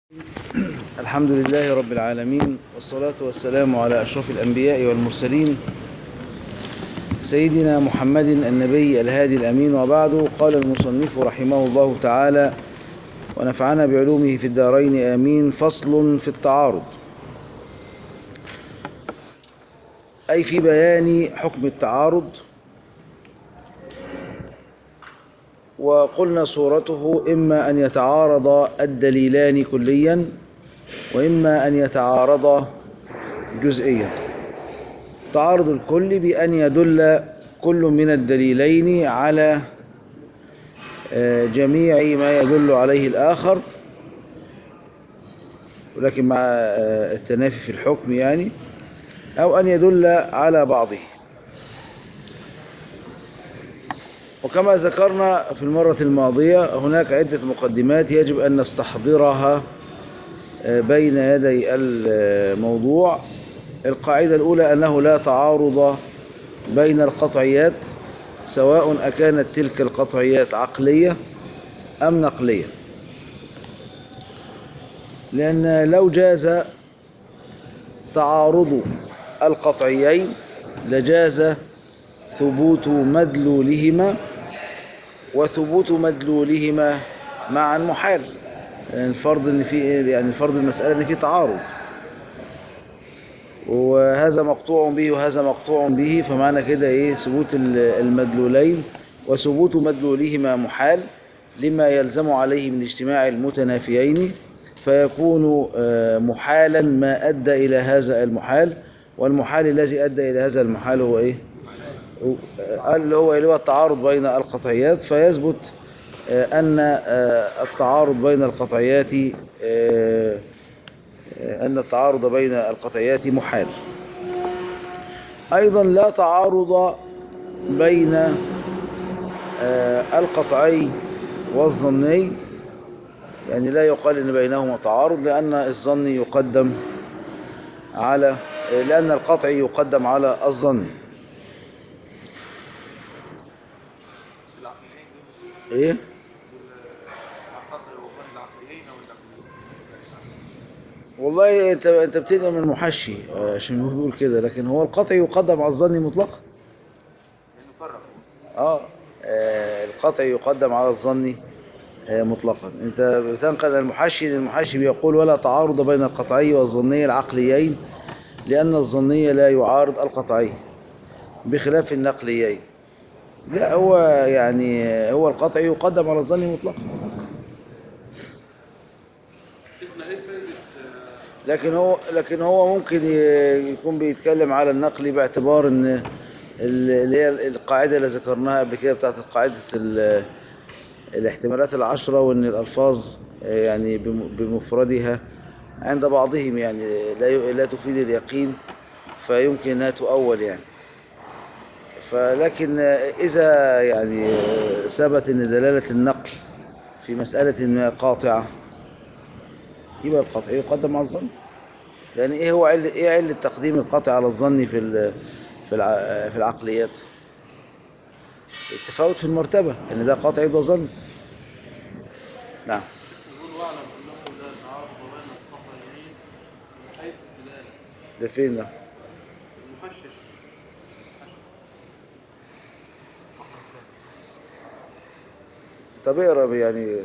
الحمد لله رب العالمين والصلاة والسلام على أشرف الأنبياء والمرسلين سيدنا محمد النبي الهادي الأمين وبعد قال المصنف رحمه الله تعالى ونفعنا بعلومه في الدارين آمين فصل في التعارض أي في بيان حكم التعارض وقلنا صورته إما أن يتعارض الدليلان كليا وإما أن يتعارض جزئيا تعارض الكل بأن يدل كل من الدليلين على جميع ما يدل عليه الآخر ولكن مع التنافي في الحكم يعني أو أن يدل على بعضه وكما ذكرنا في المرة الماضية هناك عدة مقدمات يجب أن نستحضرها بين يدي الموضوع القاعدة الأولى أنه لا تعارض بين القطعيات سواء أكانت تلك القطعيات عقلية أم نقلية لأن لو جاز تعارض القطعيين لجاز ثبوت مدلولهما وثبوت مدلولهما معا محال يعني الفرض ان في يعني الفرض المسألة ان في تعارض وهذا مقطوع به وهذا مقطوع به فمعنى كده ايه ثبوت المدلولين وثبوت مدلولهما محال لما يلزم عليه من اجتماع المتنافيين فيكون محالا ما أدى إلى هذا المحال والمحال الذي أدى إلى هذا المحال هو إيه اللي هو اللي هو التعارض بين القطعيات فيثبت أن التعارض بين القطعيات أن التعارض بين القطعيات محال أيضا لا تعارض بين القطعي والظني يعني لا يقال ان بينهما تعارض لأن الظني يقدم على لأن القطعي يقدم على الظن ايه والله انت انت بتدعي من المحشي عشان بيقول كده لكن هو القطع يقدم على الظن مطلقا اه القطع يقدم على الظن مطلقا انت بتنقل المحشي المحشي بيقول ولا تعارض بين القطعي والظني العقليين لأن الظني لا يعارض القطعي بخلاف النقليين لا هو يعني هو القطع يقدم على الظن مطلقا لكن هو لكن هو ممكن يكون بيتكلم على النقل باعتبار ان اللي هي القاعده اللي ذكرناها قبل كده بتاعت قاعده الاحتمالات العشرة وان الالفاظ يعني بمفردها عند بعضهم يعني لا لا تفيد اليقين فيمكن انها تؤول يعني فلكن إذا يعني ثبت أن دلالة النقل في مسألة ما قاطعة يبقى القطع يقدم على الظن يعني إيه هو عل إيه علة تقديم القطع على الظن في في في العقليات التفاوت في المرتبة أن ده قطع يبقى ظن نعم ده فين ده طب اقرا يعني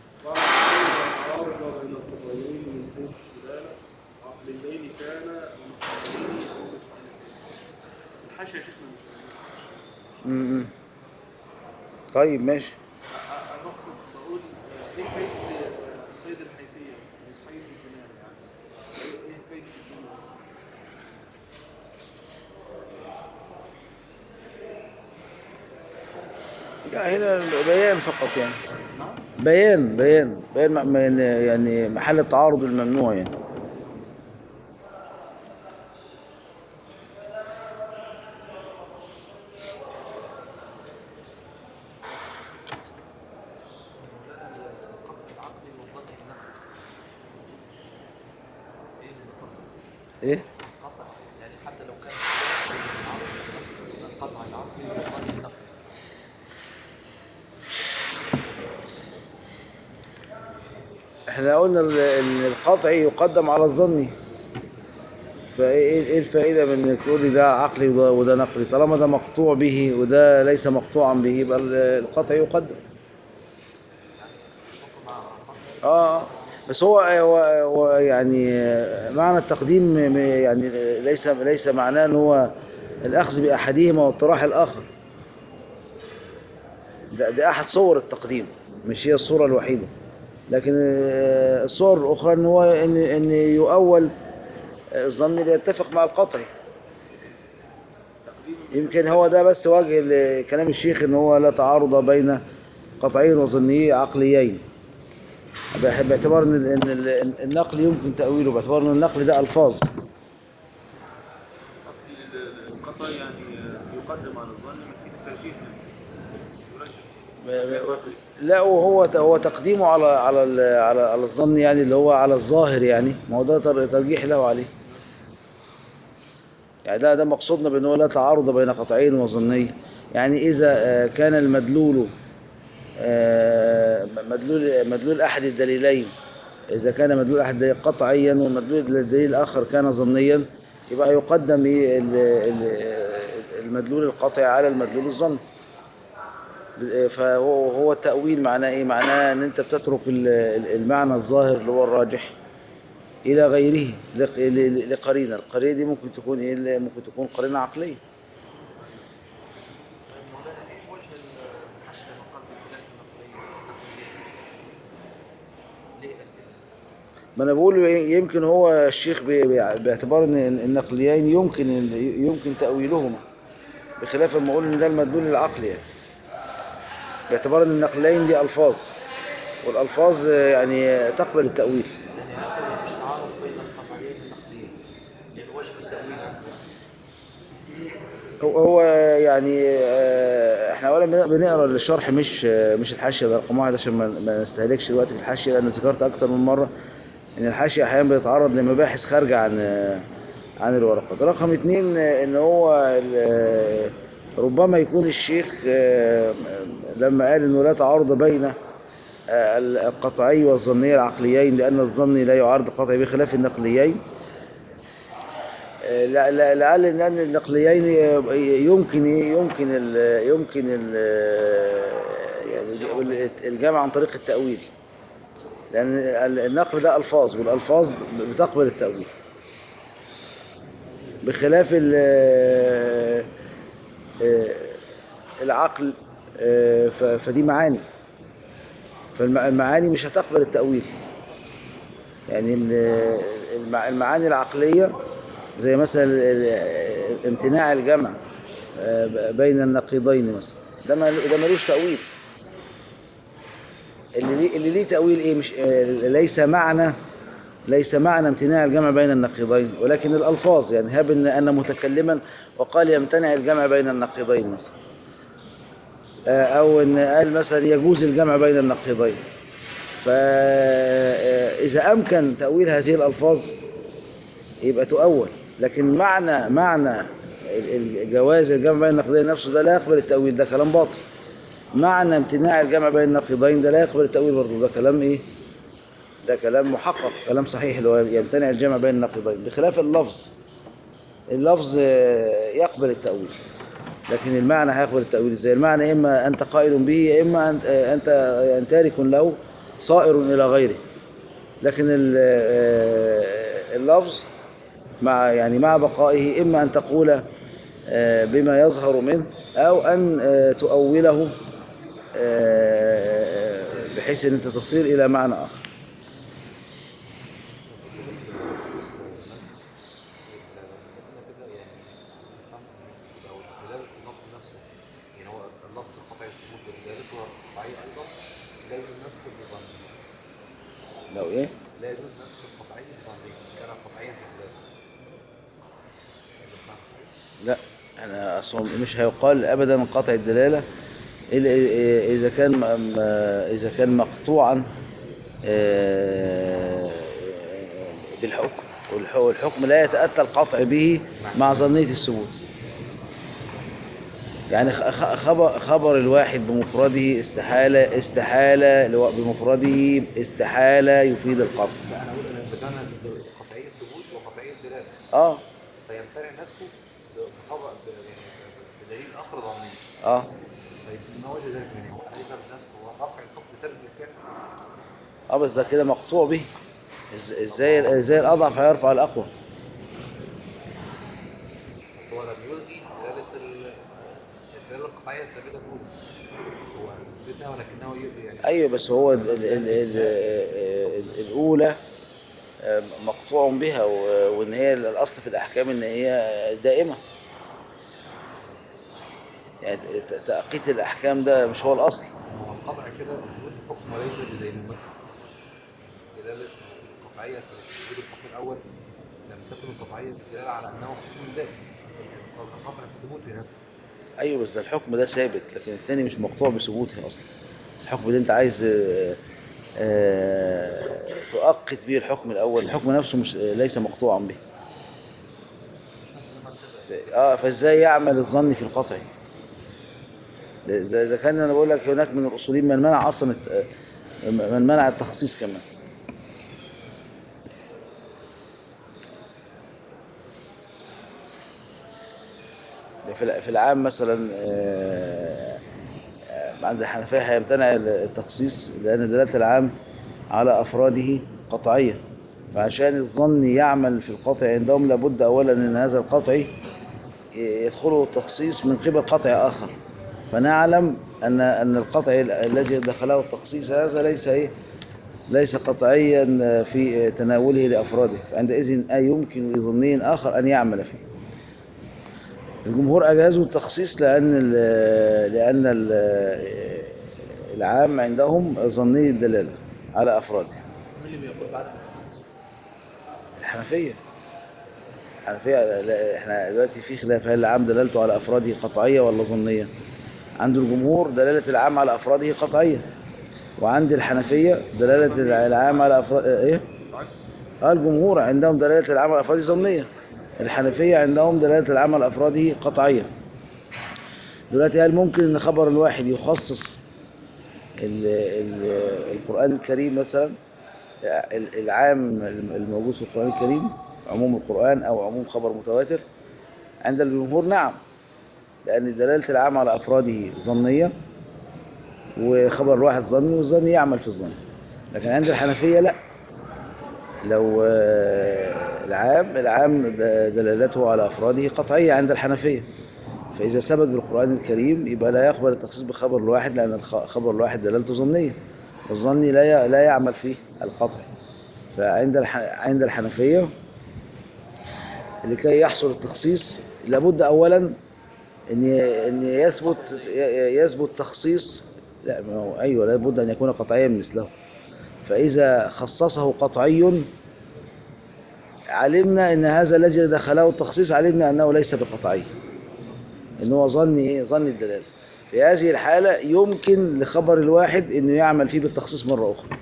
امم طيب ماشي انا اقصد بقول ايه فايده قيد الحيثيه قيد الجنان يعني ايه فايده الجنان لا هنا بيان فقط يعني بيان بيان بيان يعني محل التعارض الممنوع يعني ايه يعني حتى لو كان القطع العقلي والظن النقلي احنا قلنا ال- ان القطعي يقدم على الظني فايه ايه الفائده من انك تقول لي ده عقلي وده, وده نقلي طالما ده مقطوع به وده ليس مقطوعا به يبقى ال- القطعي يقدم اه بس هو هو, هو يعني آه، معنى التقديم م- م- يعني ليس ليس معناه ان هو الاخذ باحدهما واطراح الاخر ده, ده احد صور التقديم مش هي الصوره الوحيده لكن آه، الصور الاخرى ان هو ان ان يؤول آه، الظن ليتفق مع القطعي يمكن هو ده بس وجه ل- كلام الشيخ ان هو لا تعارض بين قطعي وظني عقليين بح- باعتبار ان ال- ان ال- النقل يمكن تاويله باعتبار ان النقل ده الفاظ أصل القطع يعني يقدم على الظن من حيث الترجيح يرجح لا وهو هو تقديمه على على ال- على على الظن يعني اللي هو على الظاهر يعني ما هو ده تر- ترجيح له عليه يعني ده ده مقصودنا بان هو لا تعارض بين قطعي وظني يعني اذا آه، كان المدلول آه، مدلول مدلول احد الدليلين اذا كان مدلول احد الدليلين قطعيا ومدلول الدليل الاخر كان ظنيا يبقى يقدم إيه ال- ال- المدلول القطعي على المدلول الظني فهو هو التأويل معناه ايه معناه ان انت بتترك ال- ال- المعنى الظاهر اللي هو الراجح الى غيره لق- ل- لقرينه القرينه دي ممكن تكون ايه اللي- ممكن تكون قرينه عقليه مولانا ايه وجه الحشد مقام الخلاف النقلية ليه قال كده؟ ما انا بقول يمكن هو الشيخ بي- بي- باعتبار ان النقليين يمكن يمكن تأويلهما بخلاف ما اقول ان ده المدلول العقلي يعني باعتبار ان النقلين دي الفاظ والالفاظ يعني تقبل التأويل يعني هذا مفيش تعارض بين القطعيين والنقليين لان وجه التأويل هو هو يعني آه، احنا اولا بن- بنقرا الشرح مش آه، مش الحاشيه ده رقم واحد عشان ما ما نستهلكش الوقت في الحاشيه لان ذكرت اكتر من مره ان الحاشيه احيانا بيتعرض لمباحث خارجه عن آه، عن الورقات رقم اتنين آه، ان هو ال- آه، ربما يكون الشيخ آه، لما قال انه لا تعارض بين آه، القطعي والظني العقليين لان الظني لا يعارض القطعي بخلاف النقليين لا- لا- لعل ان النقليين يمكن يمكن ال يمكن ال يعني الجمع عن طريق التأويل لأن النقل ده ألفاظ والألفاظ بتقبل التأويل بخلاف ال- العقل ف- فدي معاني فالمعاني مش هتقبل التأويل يعني ال- المع- المعاني العقلية زي مثلا ال- ال- امتناع الجمع آه، بين النقيضين مثلا ده ما- ده ملوش تأويل اللي ليه اللي ليه تأويل ايه مش آه، ليس معنى ليس معنى امتناع الجمع بين النقيضين ولكن الألفاظ يعني هب ان أن متكلما وقال يمتنع الجمع بين النقيضين مثلا آه، أو ان قال مثلا يجوز الجمع بين النقيضين فإذا أمكن تأويل هذه الألفاظ يبقى تؤول لكن معنى معنى ال- ال- جواز الجمع بين النقيضين نفسه ده لا يقبل التأويل ده كلام باطل معنى امتناع الجمع بين النقيضين ده لا يقبل التأويل برضه ده كلام ايه ده كلام محقق كلام صحيح اللي هو يمتنع الجمع بين النقيضين بخلاف اللفظ اللفظ آه، يقبل التأويل لكن المعنى هيقبل التأويل ازاي المعنى اما انت قائل به يا اما أنت- آه، انت يعني تارك له صائر الى غيره لكن ال- آه، اللفظ مع يعني مع بقائه إما أن تقول آه، بما يظهر منه أو أن آه، تؤوله آه، بحيث أن أنت تصير إلى معنى آخر يعني هو اللفظ القطعي الثبوت ودلالته القطعية أيضا لا يجوز نسخ بظن لو إيه لا يجوز نسخ القطعي بظن كان قطعيا بخلافه لا أنا أصلا مش هيقال أبدا قطع الدلالة إلا إذا كان م- م- إذا كان مقطوعا آه، بالحكم والح- والحكم لا يتأتى القطع به مع ظنية الثبوت يعني خ- خ- خبر, خبر الواحد بمفرده استحالة استحالة لو- بمفرده استحالة يفيد القطع لا انا اقول انا بدانا قطعيه ثبوت وقطعيه دلاله اه فيمتنع نسبه بخبر ب- يعني بدليل اخر ظني اه فما وجه ذلك من هو ايضا نسبه ورفع الحكم ترك الفعل اه بس ده كده مقطوع به إز- ازاي ازاي الاضعف هيرفع الاقوى بس هو لم يلغي دلاله ال- الدلاله القطعيه الثابته الاولى هو اثبتها ولكنه ي- يعني ايوه بس هو ال ال ال ال ال الاولى آه، مقطوع بها و- وان هي الاصل في الاحكام ان هي دائمه يعني ت- تأقيت الاحكام ده مش هو الاصل هو القطع كده ثبوت الحكم وليس بدليل المثل دلاله القطعيه في ثبوت الحكم الاول لم تكن القطعيه دلاله على انه حكم دائم القطع في ثبوته نفسه ايوه بس ده الحكم ده ثابت لكن الثاني مش مقطوع بثبوته اصلا الحكم اللي انت عايز آه، آه، تؤقت به الحكم الاول الحكم نفسه مش ليس مقطوعا به ف- اه فازاي يعمل الظن في القطع ده- ده اذا كان انا بقول لك هناك من الاصوليين من منع اصلا الت- آه، من منع التخصيص كمان في الع- في العام مثلا آه، آه، عند الحنفية هيمتنع التخصيص لأن دلالة العام على أفراده قطعية فعشان الظن يعمل في القطع عندهم لابد أولا أن هذا القطع ي- يدخله التخصيص من قبل قطع آخر فنعلم أن أن القطع ال- الذي دخله التخصيص هذا ليس إيه ليس قطعيا في تناوله لأفراده فعندئذ أي يمكن لظني آخر أن يعمل فيه الجمهور أجازوا التخصيص لأن ال لأن ال العام عندهم ظني الدلالة على أفراده مين اللي بيقول بعد الحنفية الحنفية لا، احنا دلوقتي في خلاف هل العام دلالته على أفراده قطعية ولا ظنية عند الجمهور دلالة العام على أفراده قطعية وعند الحنفية دلالة العام على أفراد إيه؟ آه الجمهور عندهم دلالة العام على أفراده ظنية الحنفية عندهم دلالة العام على أفراده قطعية دلوقتي هل ممكن ان خبر الواحد يخصص ال ال القرآن الكريم مثلا ال- العام الموجود في القرآن الكريم عموم القرآن أو عموم خبر متواتر عند الجمهور نعم لأن دلالة العام على أفراده ظنية وخبر الواحد ظني والظن يعمل في الظن لكن عند الحنفية لا لو آه، العام العام د- دلالته على أفراده قطعية عند الحنفية فإذا ثبت بالقرآن الكريم يبقى لا يقبل التخصيص بخبر الواحد لأن الخ- خبر الواحد دلالته ظنية والظني لا ي- لا يعمل فيه القطع فعند الح... عند الحنفية لكي يحصل التخصيص لابد أولا أن ي- أن يثبت ي- يثبت تخصيص لا ما هو أيوه لابد أن يكون قطعيا مثله فإذا خصصه قطعي علمنا أن هذا الذي دخله التخصيص علمنا أنه ليس بقطعي ان هو ظن ايه ظن الدلاله في هذه الحالة يمكن لخبر الواحد انه يعمل فيه بالتخصيص مرة اخرى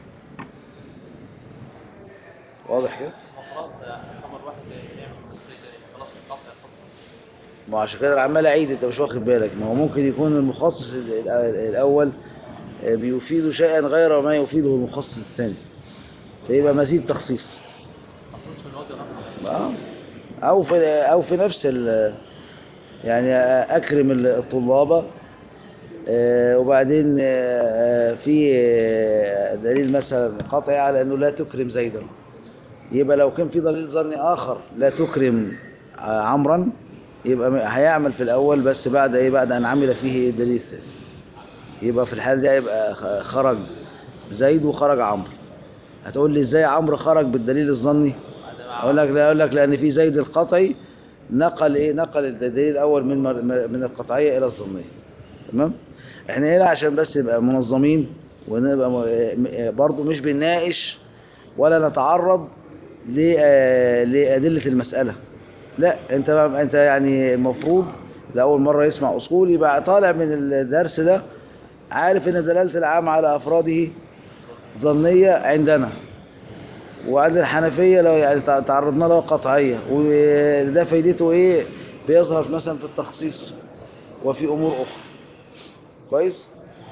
واضح كده خلاص خبر واحد يعمل خصوصية تانية خلاص القطع خصص ما عشان كده العمال اعيد انت مش واخد بالك ما هو ممكن يكون المخصص ال- ال- الاول آه، بيفيد شيئا غير ما يفيده المخصص الثاني فيبقى مزيد تخصيص خصوص من وجه آخر آه. او في او في نفس ال يعني اكرم الطلاب آه، وبعدين آه، في آه، دليل مثلا قطعي على انه لا تكرم زيدا يبقى لو كان في دليل ظني اخر لا تكرم آه، عمرا يبقى م- هيعمل في الاول بس بعد ايه بعد ان عمل فيه الدليل الثاني يبقى في الحال دي هيبقى خ- خرج زيد وخرج عمرو هتقول لي ازاي عمرو خرج بالدليل الظني اقول لك لا اقول لك لان في زيد القطعي نقل ايه نقل الدليل الاول من مر- من القطعيه الى الظنيه تمام احنا هنا عشان بس نبقى منظمين ونبقى م- برضو مش بنناقش ولا نتعرض ل- آه، لأدلة المسألة لا انت انت يعني المفروض لأول مرة يسمع أصول يبقى طالع من الدرس ده عارف ان دلالة العام على أفراده ظنية عندنا وعند الحنفية لو يعني تع- تعرضنا له قطعية وده فايدته ايه بيظهر مثلا في التخصيص وفي أمور أخرى كويس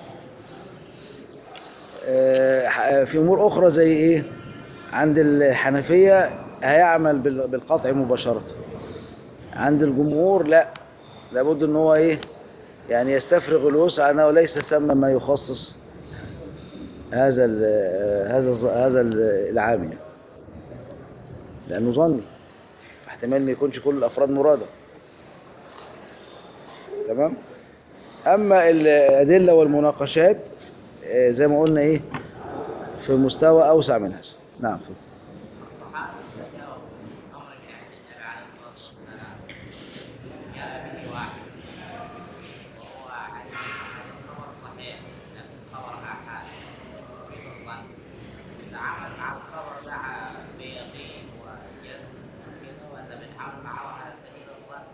آه، ح- في أمور أخرى زي إيه عند الحنفية هيعمل بال- بالقطع مباشرة عند الجمهور لا لابد ان هو ايه يعني يستفرغ الوسع انه ليس ثم ما يخصص هذا ال هذا الظ- هذا ال- العامل لانه ظني احتمال ما يكونش كل الافراد مراده تمام اما الادله والمناقشات آه، زي ما قلنا ايه في مستوى اوسع من هذا نعم في الصحابة تجاوب أمر يعني النبي عليه الصلاة والسلام جاء به واحد وهو حديث خبر صحيح لكن خبر آحاد الظن إذا عمل مع الخبر ده بيقين وجزم كده ولا بنتعامل معه على سبيل الظن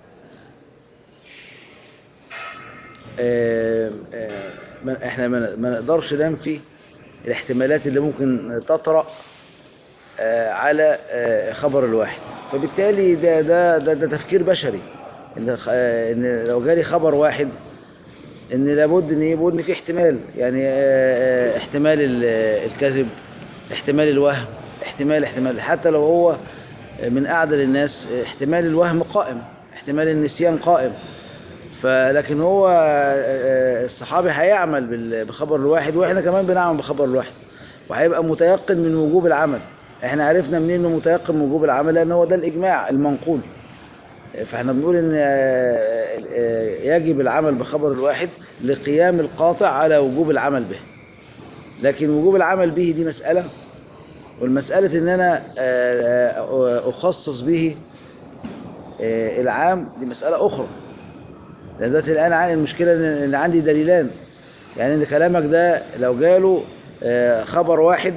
آه، آه، ما- احنا ما ما نقدرش ننفي الاحتمالات اللي ممكن تطرأ آه، على آه، خبر الواحد فبالتالي ده ده ده, ده تفكير بشري ان خ- آه، ان لو جالي خبر واحد ان لابد ان يبقى ان في احتمال يعني آه، آه، احتمال ال- الكذب احتمال الوهم احتمال احتمال حتى لو هو من اعدل الناس احتمال الوهم قائم احتمال النسيان قائم فلكن هو آه، الصحابي هيعمل بال- بخبر الواحد واحنا كمان بنعمل بخبر الواحد وهيبقى متيقن من وجوب العمل احنا عرفنا منين انه متيقن من وجوب العمل لان هو ده الاجماع المنقول فاحنا بنقول ان آه، آه، يجب العمل بخبر الواحد لقيام القاطع على وجوب العمل به لكن وجوب العمل به دي مسألة والمسألة ان انا آه، آه، اخصص به آه، العام دي مسألة اخرى لأن دلوقتي الآن عن- المشكلة إن إن عندي دليلان يعني إن كلامك ده لو جاله آه، خبر واحد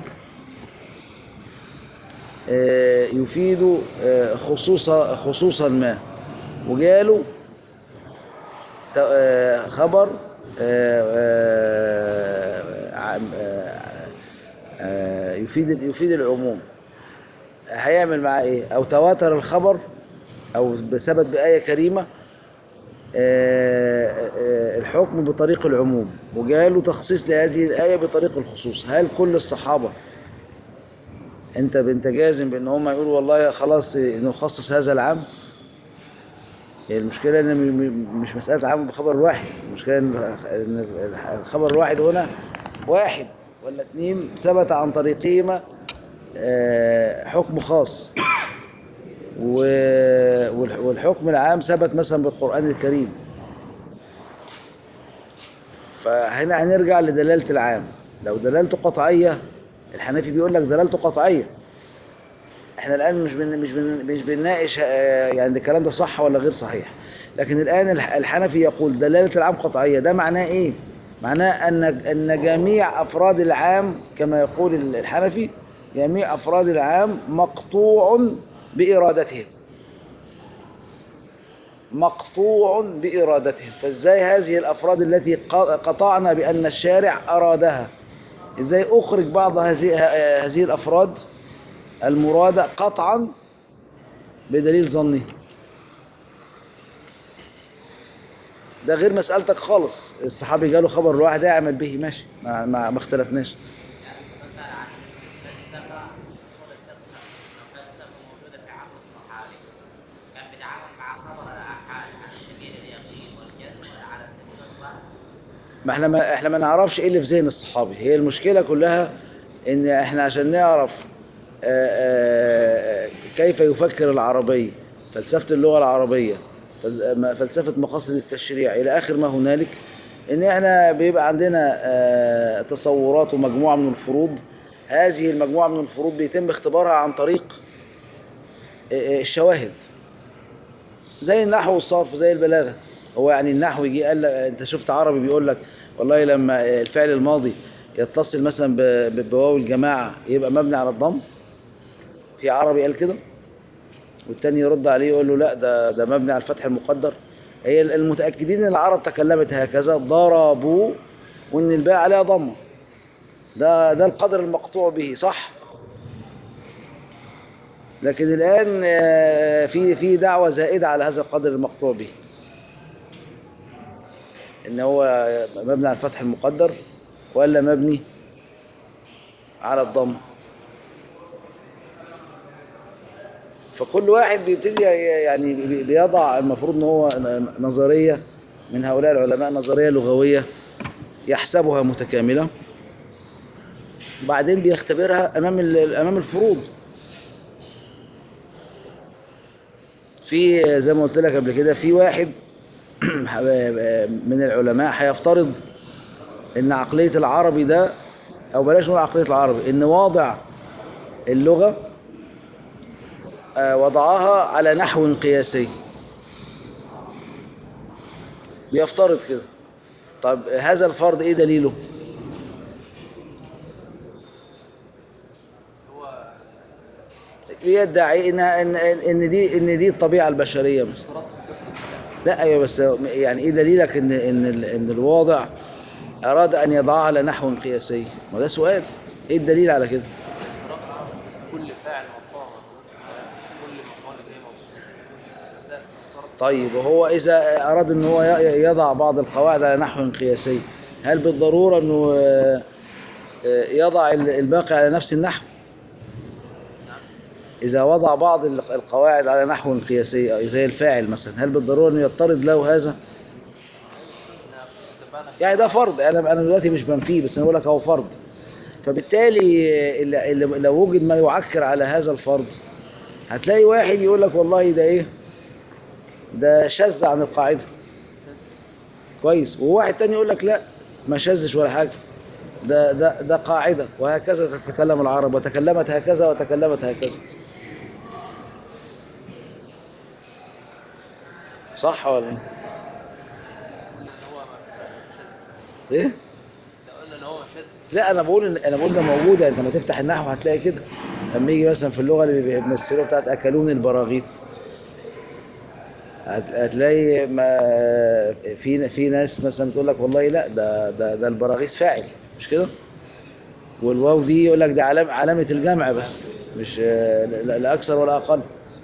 آه، يفيد آه، خصوصا خصوصا ما وجاله ت- آه، خبر آه، آه، عم- آه، آه، يفيد يفيد العموم هيعمل معاه ايه او تواتر الخبر او بثبت بآية كريمة آه، آه، الحكم بطريق العموم وجاله تخصيص لهذه الآية بطريق الخصوص هل كل الصحابة انت انت جازم بان هم يقولوا والله خلاص نخصص هذا العام هي المشكلة ان م- م- مش مسألة عام بخبر واحد المشكلة ان إن الخبر الواحد هنا واحد ولا اثنين ثبت عن طريقهما آه، حكم خاص و- والح- والحكم العام ثبت مثلا بالقرآن الكريم فهنا هنرجع لدلالة العام لو دلالته قطعية الحنفي بيقول لك دلالته قطعية احنا الآن مش بن مش بن مش بنناقش آه، يعني الكلام ده صح ولا غير صحيح لكن الآن الح- الحنفي يقول دلالة العام قطعية ده معناه ايه معناه أن أن جميع أفراد العام كما يقول الحنفي جميع أفراد العام مقطوع بإرادتهم مقطوع بإرادتهم فازاي هذه الأفراد التي ق- قطعنا بأن الشارع أرادها ازاي أخرج بعض هذه هذه الأفراد المرادة قطعا بدليل ظني ده غير مسألتك خالص الصحابي جاله خبر الواحد يعمل به ماشي ما, ما, ما اختلفناش يعني مثلا عن فلسفة أصول الفقه لو فلسفة موجودة في عصر الصحابي كان بيتعامل مع خبر الآحاد على سبيل اليقين والجزم ولا على سبيل الظن ما احنا ما احنا ما نعرفش ايه اللي في ذهن الصحابي هي المشكلة كلها ان احنا عشان نعرف آه، آه، كيف يفكر العربي فلسفة اللغة العربية فل- ما- فلسفة مقاصد التشريع إلى آخر ما هنالك إن إحنا بيبقى عندنا آه، تصورات ومجموعة من الفروض هذه المجموعة من الفروض بيتم اختبارها عن طريق آه، آه، الشواهد زي النحو والصرف زي البلاغة هو يعني النحو يجي قال لك انت شفت عربي بيقول لك والله لما الفعل الماضي يتصل مثلا ب- ب- بواو الجماعة يبقى مبني على الضم في عربي قال كده والتاني يرد عليه يقول له لا ده ده مبني على الفتح المقدر هي المتأكدين ان العرب تكلمت هكذا ضربوا وان الباء عليها ضمه ده ده القدر المقطوع به صح لكن الآن آه، في في دعوة زائدة على هذا القدر المقطوع به ان هو مبني على الفتح المقدر ولا مبني على الضم فكل واحد بيبتدي يعني بي- بيضع المفروض ان هو نظرية من هؤلاء العلماء نظرية لغوية يحسبها متكاملة بعدين بيختبرها امام ال- امام الفروض في زي ما قلت لك قبل كده في واحد من العلماء هيفترض ان عقلية العربي ده او بلاش نقول عقلية العربي ان واضع اللغة آه، وضعها على نحو قياسي بيفترض كده طب هذا الفرض ايه دليله هو بيدعي ان ان ان دي ان دي الطبيعه البشريه مثلا اشترط في كسر السلام لا ايوه بس يعني ايه دليلك ان ان ال- ان الواضع اراد ان يضعها على نحو قياسي ما ده سؤال ايه الدليل على كده اشترط كل فاعل مرفوع موجود في الكلام كل مفعول به موجود ده اشترط طيب وهو اذا اراد ان هو ي- يضع بعض القواعد على نحو قياسي هل بالضروره انه آه، آه، يضع ال- الباقي على نفس النحو إذا وضع بعض ال- القواعد على نحو قياسي أو زي الفاعل مثلا هل بالضرورة أنه يضطرد له هذا؟ احنا اتفقنا في يعني ده فرض انا انا دلوقتي مش بنفيه بس انا بقول لك هو فرض فبالتالي اللي- اللي- لو وجد ما يعكر على هذا الفرض هتلاقي واحد يقول لك والله ده ايه ده شذ عن القاعده كويس وواحد تاني يقول لك لا ما شذش ولا حاجه ده ده ده قاعده وهكذا تتكلم العرب وتكلمت هكذا وتكلمت هكذا صح ولا ايه؟ ان هو شاذ ايه؟ لو قلنا ان هو شاذ لا انا بقول ان انا بقول ده موجوده انت لما تفتح النحو هتلاقي كده لما يجي مثلا في اللغه اللي بيمثلوها بتاعت اكلون البراغيث هت- هتلاقي ما في في ناس مثلا تقول لك والله لا ده ده ده البراغيث فاعل مش كده والواو دي يقول لك دي علامه علامه الجمع بس مش لا, لا لا اكثر ولا اقل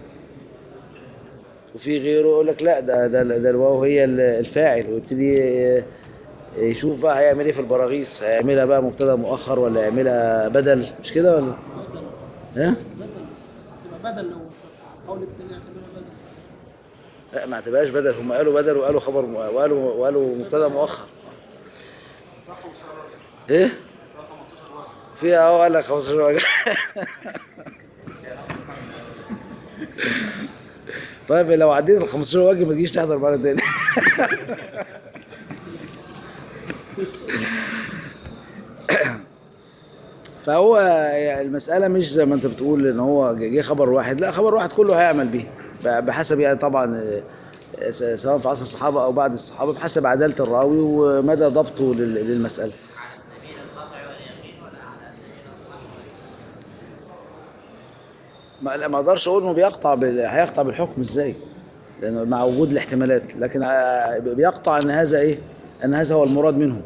وفي غيره يقول لك لا ده ده ده الواو هي الفاعل ويبتدي يشوف بقى هيعمل ايه في البراغيث هيعملها بقى مبتدا مؤخر ولا يعملها بدل مش كده ولا ها تبقى بدل لو قول التاني اعتبرها بدل لا ما اعتبرهاش بدل هم قالوا بدل وقالوا خبر م- وقالوا وقالوا مبتدا مؤخر ايه فيها اهو قال لك 15 وجه طيب لو عديت ال 15 وجه ما تجيش تحضر معانا تاني فهو يعني المسألة مش زي ما انت بتقول ان هو جه خبر واحد لا خبر واحد كله هيعمل به ب- بحسب يعني طبعا آه، س- سواء في عصر الصحابة او بعد الصحابة بحسب عدالة الراوي ومدى ضبطه لل- للمسألة على سبيل القطع واليقين ولا على سبيل الظن ما لا، ما اقدرش اقول انه بيقطع بال... هيقطع بالحكم ازاي لانه مع وجود الاحتمالات لكن آه، بيقطع ان هذا ايه ان هذا هو المراد منه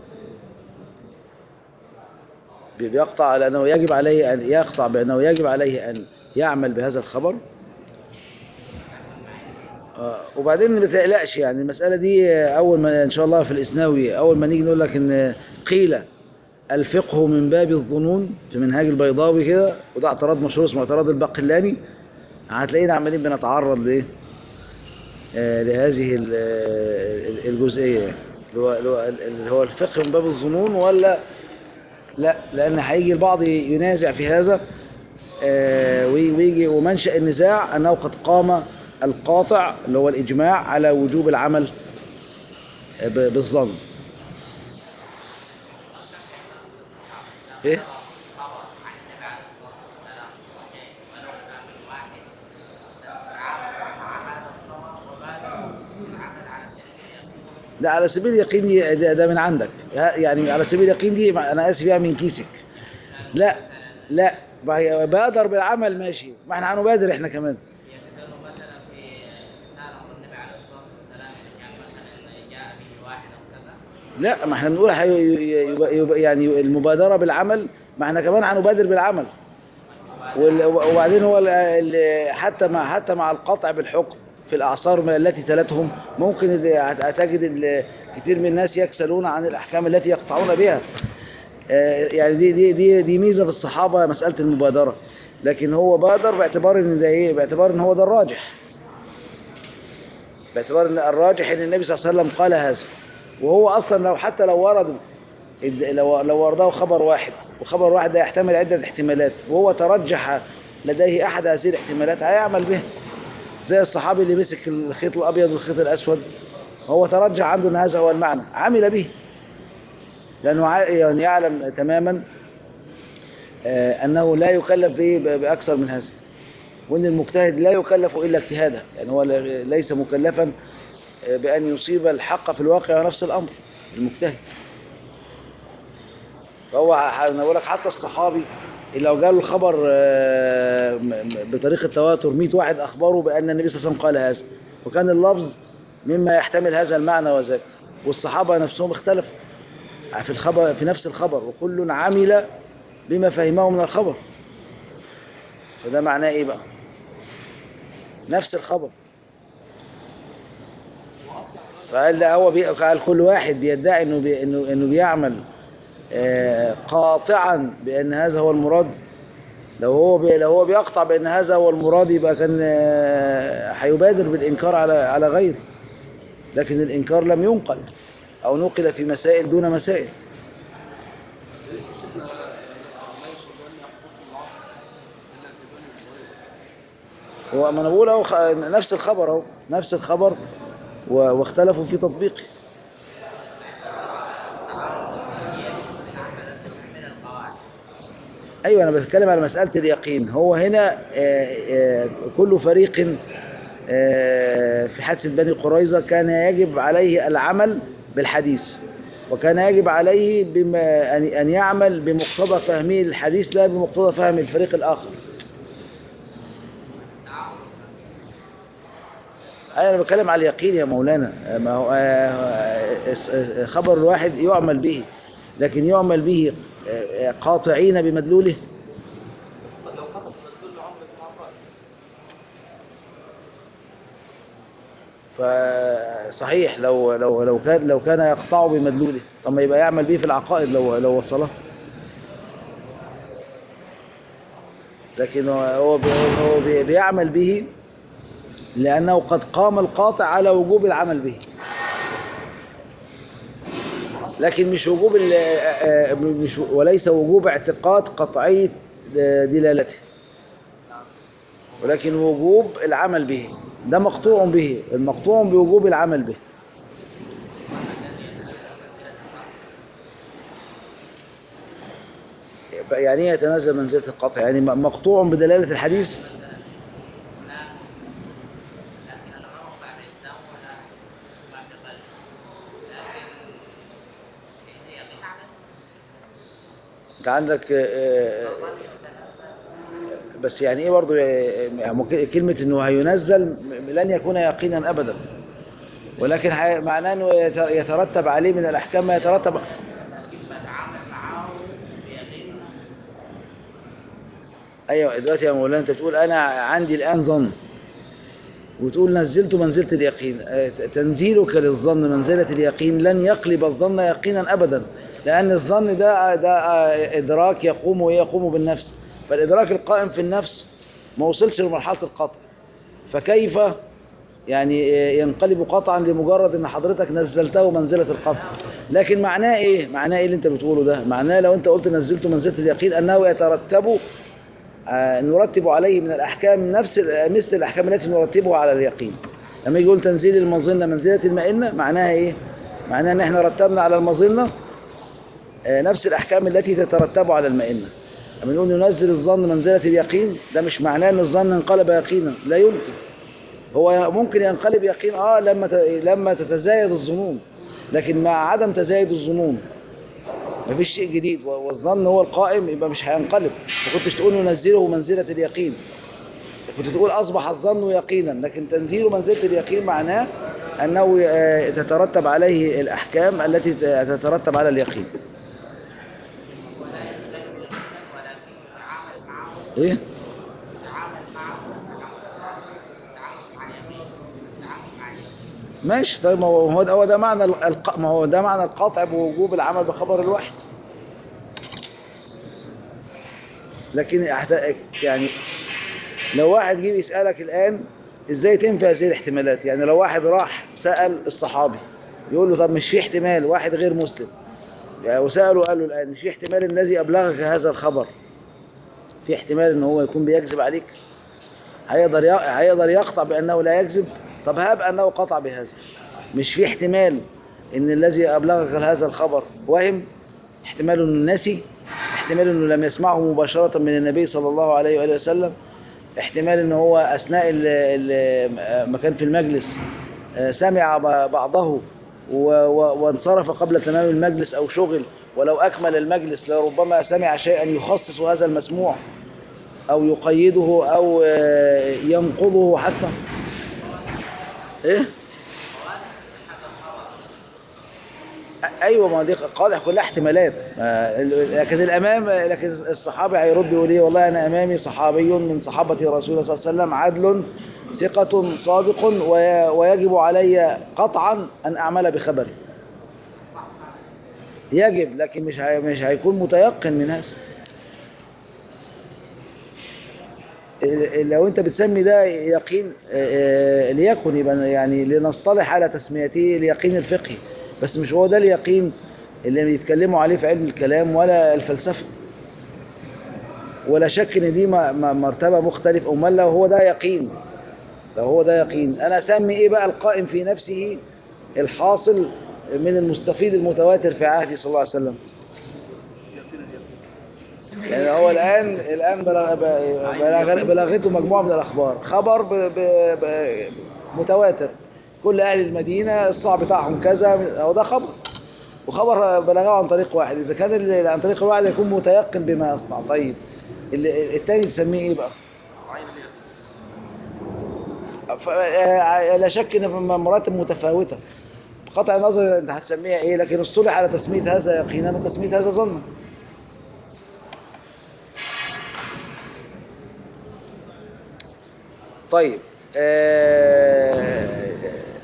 بي- بيقطع على انه يجب عليه ان يقطع بانه يجب عليه ان يعمل بهذا الخبر آه، وبعدين ما تقلقش يعني المسألة دي آه، أول ما إن شاء الله في الإسناوي أول ما نيجي نقول لك إن قيل الفقه من باب الظنون في منهاج البيضاوي كده وده اعتراض مشهور اسمه اعتراض الباقلاني هتلاقينا عمالين بنتعرض لايه آه لهذه ال- ال- الجزئيه يعني. اللي هو اللي هو- اللي هو الفقه من باب الظنون ولا لا لان هيجي البعض ينازع في هذا آه، وي- ويجي ومنشأ النزاع انه قد قام القاطع اللي هو الاجماع على وجوب العمل آه، ب- بالظن ايه خبر عن النبي عليه الصلاة والسلام صحيح ولو كان من واحد تعامل مع هذا الخبر وبالغ العمل على سبيل اليقين ده على سبيل اليقين دي ده, ده من عندك يعني على سبيل اليقين دي انا اسف يعني من كيسك لا لا ما هي بادر بالعمل ماشي ما احنا هنبادر احنا كمان يدخل مثلا في مثال امر النبي عليه الصلاه والسلام ان كان مثلا جاء به واحد او كذا لا ما احنا بنقول حي- يبقى- يبقى- يعني المبادرة بالعمل ما احنا كمان هنبادر بالعمل وال- وبعدين هو ال- ال- حتى مع حتى مع القطع بالحكم في في الأعصار ما- التي تلتهم ممكن ال- تجد ال- كثير من الناس يكسلون عن الأحكام التي يقطعون بها آه، يعني دي دي دي دي ميزة في الصحابة مسألة المبادرة لكن هو بادر باعتبار ان ده ايه باعتبار ان هو ده الراجح باعتبار ان الراجح ان النبي صلى الله عليه وسلم قال هذا وهو اصلا لو حتى لو ورد الد- لو لو ورده خبر واحد وخبر واحد ده يحتمل عدة احتمالات وهو ترجح لديه احد هذه الاحتمالات هيعمل به زي الصحابي اللي مسك الخيط الابيض والخيط الاسود هو ترجح عنده ان هذا هو المعنى عمل به لانه ع- يعني يعلم تماما آه، انه لا يكلف به ب- باكثر من هذا وان المجتهد لا يكلف الا اجتهاده يعني هو ل- ليس مكلفا آه، بان يصيب الحق في الواقع ونفس الامر المجتهد فهو ح- انا بقول لك حتى الصحابي اللي لو جاله الخبر آه، م- م- بطريقه تواتر 100 واحد اخبره بان النبي صلى الله عليه وسلم قال هذا وكان اللفظ مما يحتمل هذا المعنى وذاك والصحابه نفسهم اختلفوا في الخبر في نفس الخبر وكل عمل بما فهمه من الخبر فده معناه ايه بقى نفس الخبر فقال لا هو بي... قال كل واحد بيدعي انه بي... انه انه بيعمل آه، قاطعا بان هذا هو المراد لو هو بي... لو هو بيقطع بان هذا هو المراد يبقى كان آه، هيبادر بالانكار على على غيره لكن الانكار لم ينقل او نقل في مسائل دون مسائل هو ما انا بقول اهو خ- نفس الخبر اهو نفس الخبر و... واختلفوا في تطبيقه من القواعد ايوه انا بتكلم على مساله اليقين هو هنا آه، آه، كل فريق آه، في حادثه بني قريظه كان يجب عليه العمل بالحديث وكان يجب عليه بما ان أن يعمل بمقتضى فهمه الحديث لا بمقتضى فهم الفريق الاخر أيوة أنا بتكلم على اليقين يا مولانا ما هو آه، آه، آه، خبر الواحد يعمل به لكن يعمل به آه، آه، قاطعين بمدلوله لو خطب مدلول عمر مع الرأي فصحيح لو لو لو كان لو كان يقطع بمدلوله طب ما يبقى يعمل به في العقائد لو لو وصله لكن هو- هو بي- هو بي- بيعمل به لأنه قد قام القاطع على وجوب العمل به لكن مش وجوب ال- آه، آه، مش وليس وجوب اعتقاد قطعية دلالته ولكن وجوب العمل به ده مقطوع به المقطوع بوجوب العمل به يعني ايه يتنازل منزلة القطع يعني م- مقطوع بدلالة الحديث لكن العرف بعد الدم ولا ما في قلب لكن هي قطعة انت عندك آه، آه، بس يعني ايه برضو آه، يعني ممكن- كلمة انه هينزل م- لن يكون يقينا ابدا ولكن هي- معناه انه يت- يترتب عليه من الاحكام ما يترتب بتعامل معاه بيقين ايوه دلوقتي يا مولانا انت بتقول انا عندي الان ظن وتقول نزلت منزلة اليقين آه، تنزيلك للظن منزلة اليقين لن يقلب الظن يقينا ابدا لان الظن ده ده آه، ادراك يقوم ويقوم بالنفس فالادراك القائم في النفس ما وصلش لمرحلة القطع فكيف يعني آه، ينقلب قطعا لمجرد ان حضرتك نزلته منزلة القطع لكن معناه ايه معناه ايه اللي انت بتقوله ده معناه لو انت قلت نزلته منزلة اليقين انه يترتب آه، نرتب عليه من الأحكام نفس ال- مثل الأحكام التي نرتبها على اليقين لما يقول تنزيل المظنة منزلة المئنة معناها إيه؟ معناها إن إحنا رتبنا على المظنة آه، نفس الأحكام التي تترتب على المئنة لما نقول ننزل الظن منزلة اليقين ده مش معناه إن الظن انقلب يقينا لا يمكن هو ممكن ينقلب يقين آه لما ت- لما تتزايد الظنون لكن مع عدم تزايد الظنون مفيش شيء جديد و- والظن هو القائم يبقى مش هينقلب ما كنتش تقول ننزله منزلة اليقين كنت تقول أصبح الظن يقينا لكن تنزيله منزلة اليقين معناه أنه آه، تترتب عليه الأحكام التي ت- تترتب على اليقين ولا يختلف يقينا ولكن يتعامل معه إيه؟ يتعامل معه تعامل مع اليقين ماشي طيب ما هو هو ده هو ده معنى الق... ما هو ده معنى القطع بوجوب العمل بخبر الواحد لكن أحت- يعني لو واحد جه يسألك الآن ازاي تنفي هذه الاحتمالات يعني لو واحد راح سأل الصحابي يقول له طب مش في احتمال واحد غير مسلم يعني وسأله قال له الآن مش في احتمال الذي أبلغك هذا الخبر في احتمال ان هو يكون بيكذب عليك هيقدر ي- هيقدر يقطع بأنه لا يكذب طب هاب أنه قطع بهذا مش في احتمال ان الذي أبلغك هذا الخبر وهم احتمال انه نسي احتمال انه لم يسمعه مباشرة من النبي صلى الله عليه وآله وسلم احتمال ان هو اثناء ال- ال- ما كان في المجلس آه، سمع ب- بعضه و- و- وانصرف قبل تمام المجلس او شغل ولو اكمل المجلس لربما سمع شيئا يخصص هذا المسموع او يقيده او آه، ينقضه حتى ايه ايوه ما دي قادح كلها احتمالات آه، لكن الامام لكن الصحابي هيرد يقول ايه والله انا امامي صحابي من صحابه رسول الله صلى الله عليه وسلم عدل ثقة صادق وي- ويجب علي قطعا ان اعمل بخبره يجب لكن مش هي مش هيكون متيقن من هذا ال- لو انت بتسمي ده يقين آه، آه، ليكن يبقى يعني لنصطلح على تسميته اليقين الفقهي بس مش هو ده اليقين اللي بيتكلموا عليه في علم الكلام ولا الفلسفة ولا شك ان دي م- م- مرتبة مختلفة امال لو هو ده يقين لو هو ده يقين انا اسمي ايه بقى القائم في نفسه الحاصل من المستفيد المتواتر في عهده صلى الله عليه وسلم يعني هو الآن الآن بلغ بلغ بلغته مجموعة من الأخبار خبر ب ب ب متواتر كل أهل المدينة الصاع بتاعهم كذا هو ده خبر وخبر بلغه عن طريق واحد إذا كان اللي عن طريق واحد يكون متيقن بما يصنع طيب اللي- التاني تسميه إيه بقى؟ ف- آه، لا شك ان في مراتب متفاوته بقطع النظر انت هتسميها ايه لكن اصطلح على تسميه هذا يقينا وتسميه هذا ظنا طيب آه،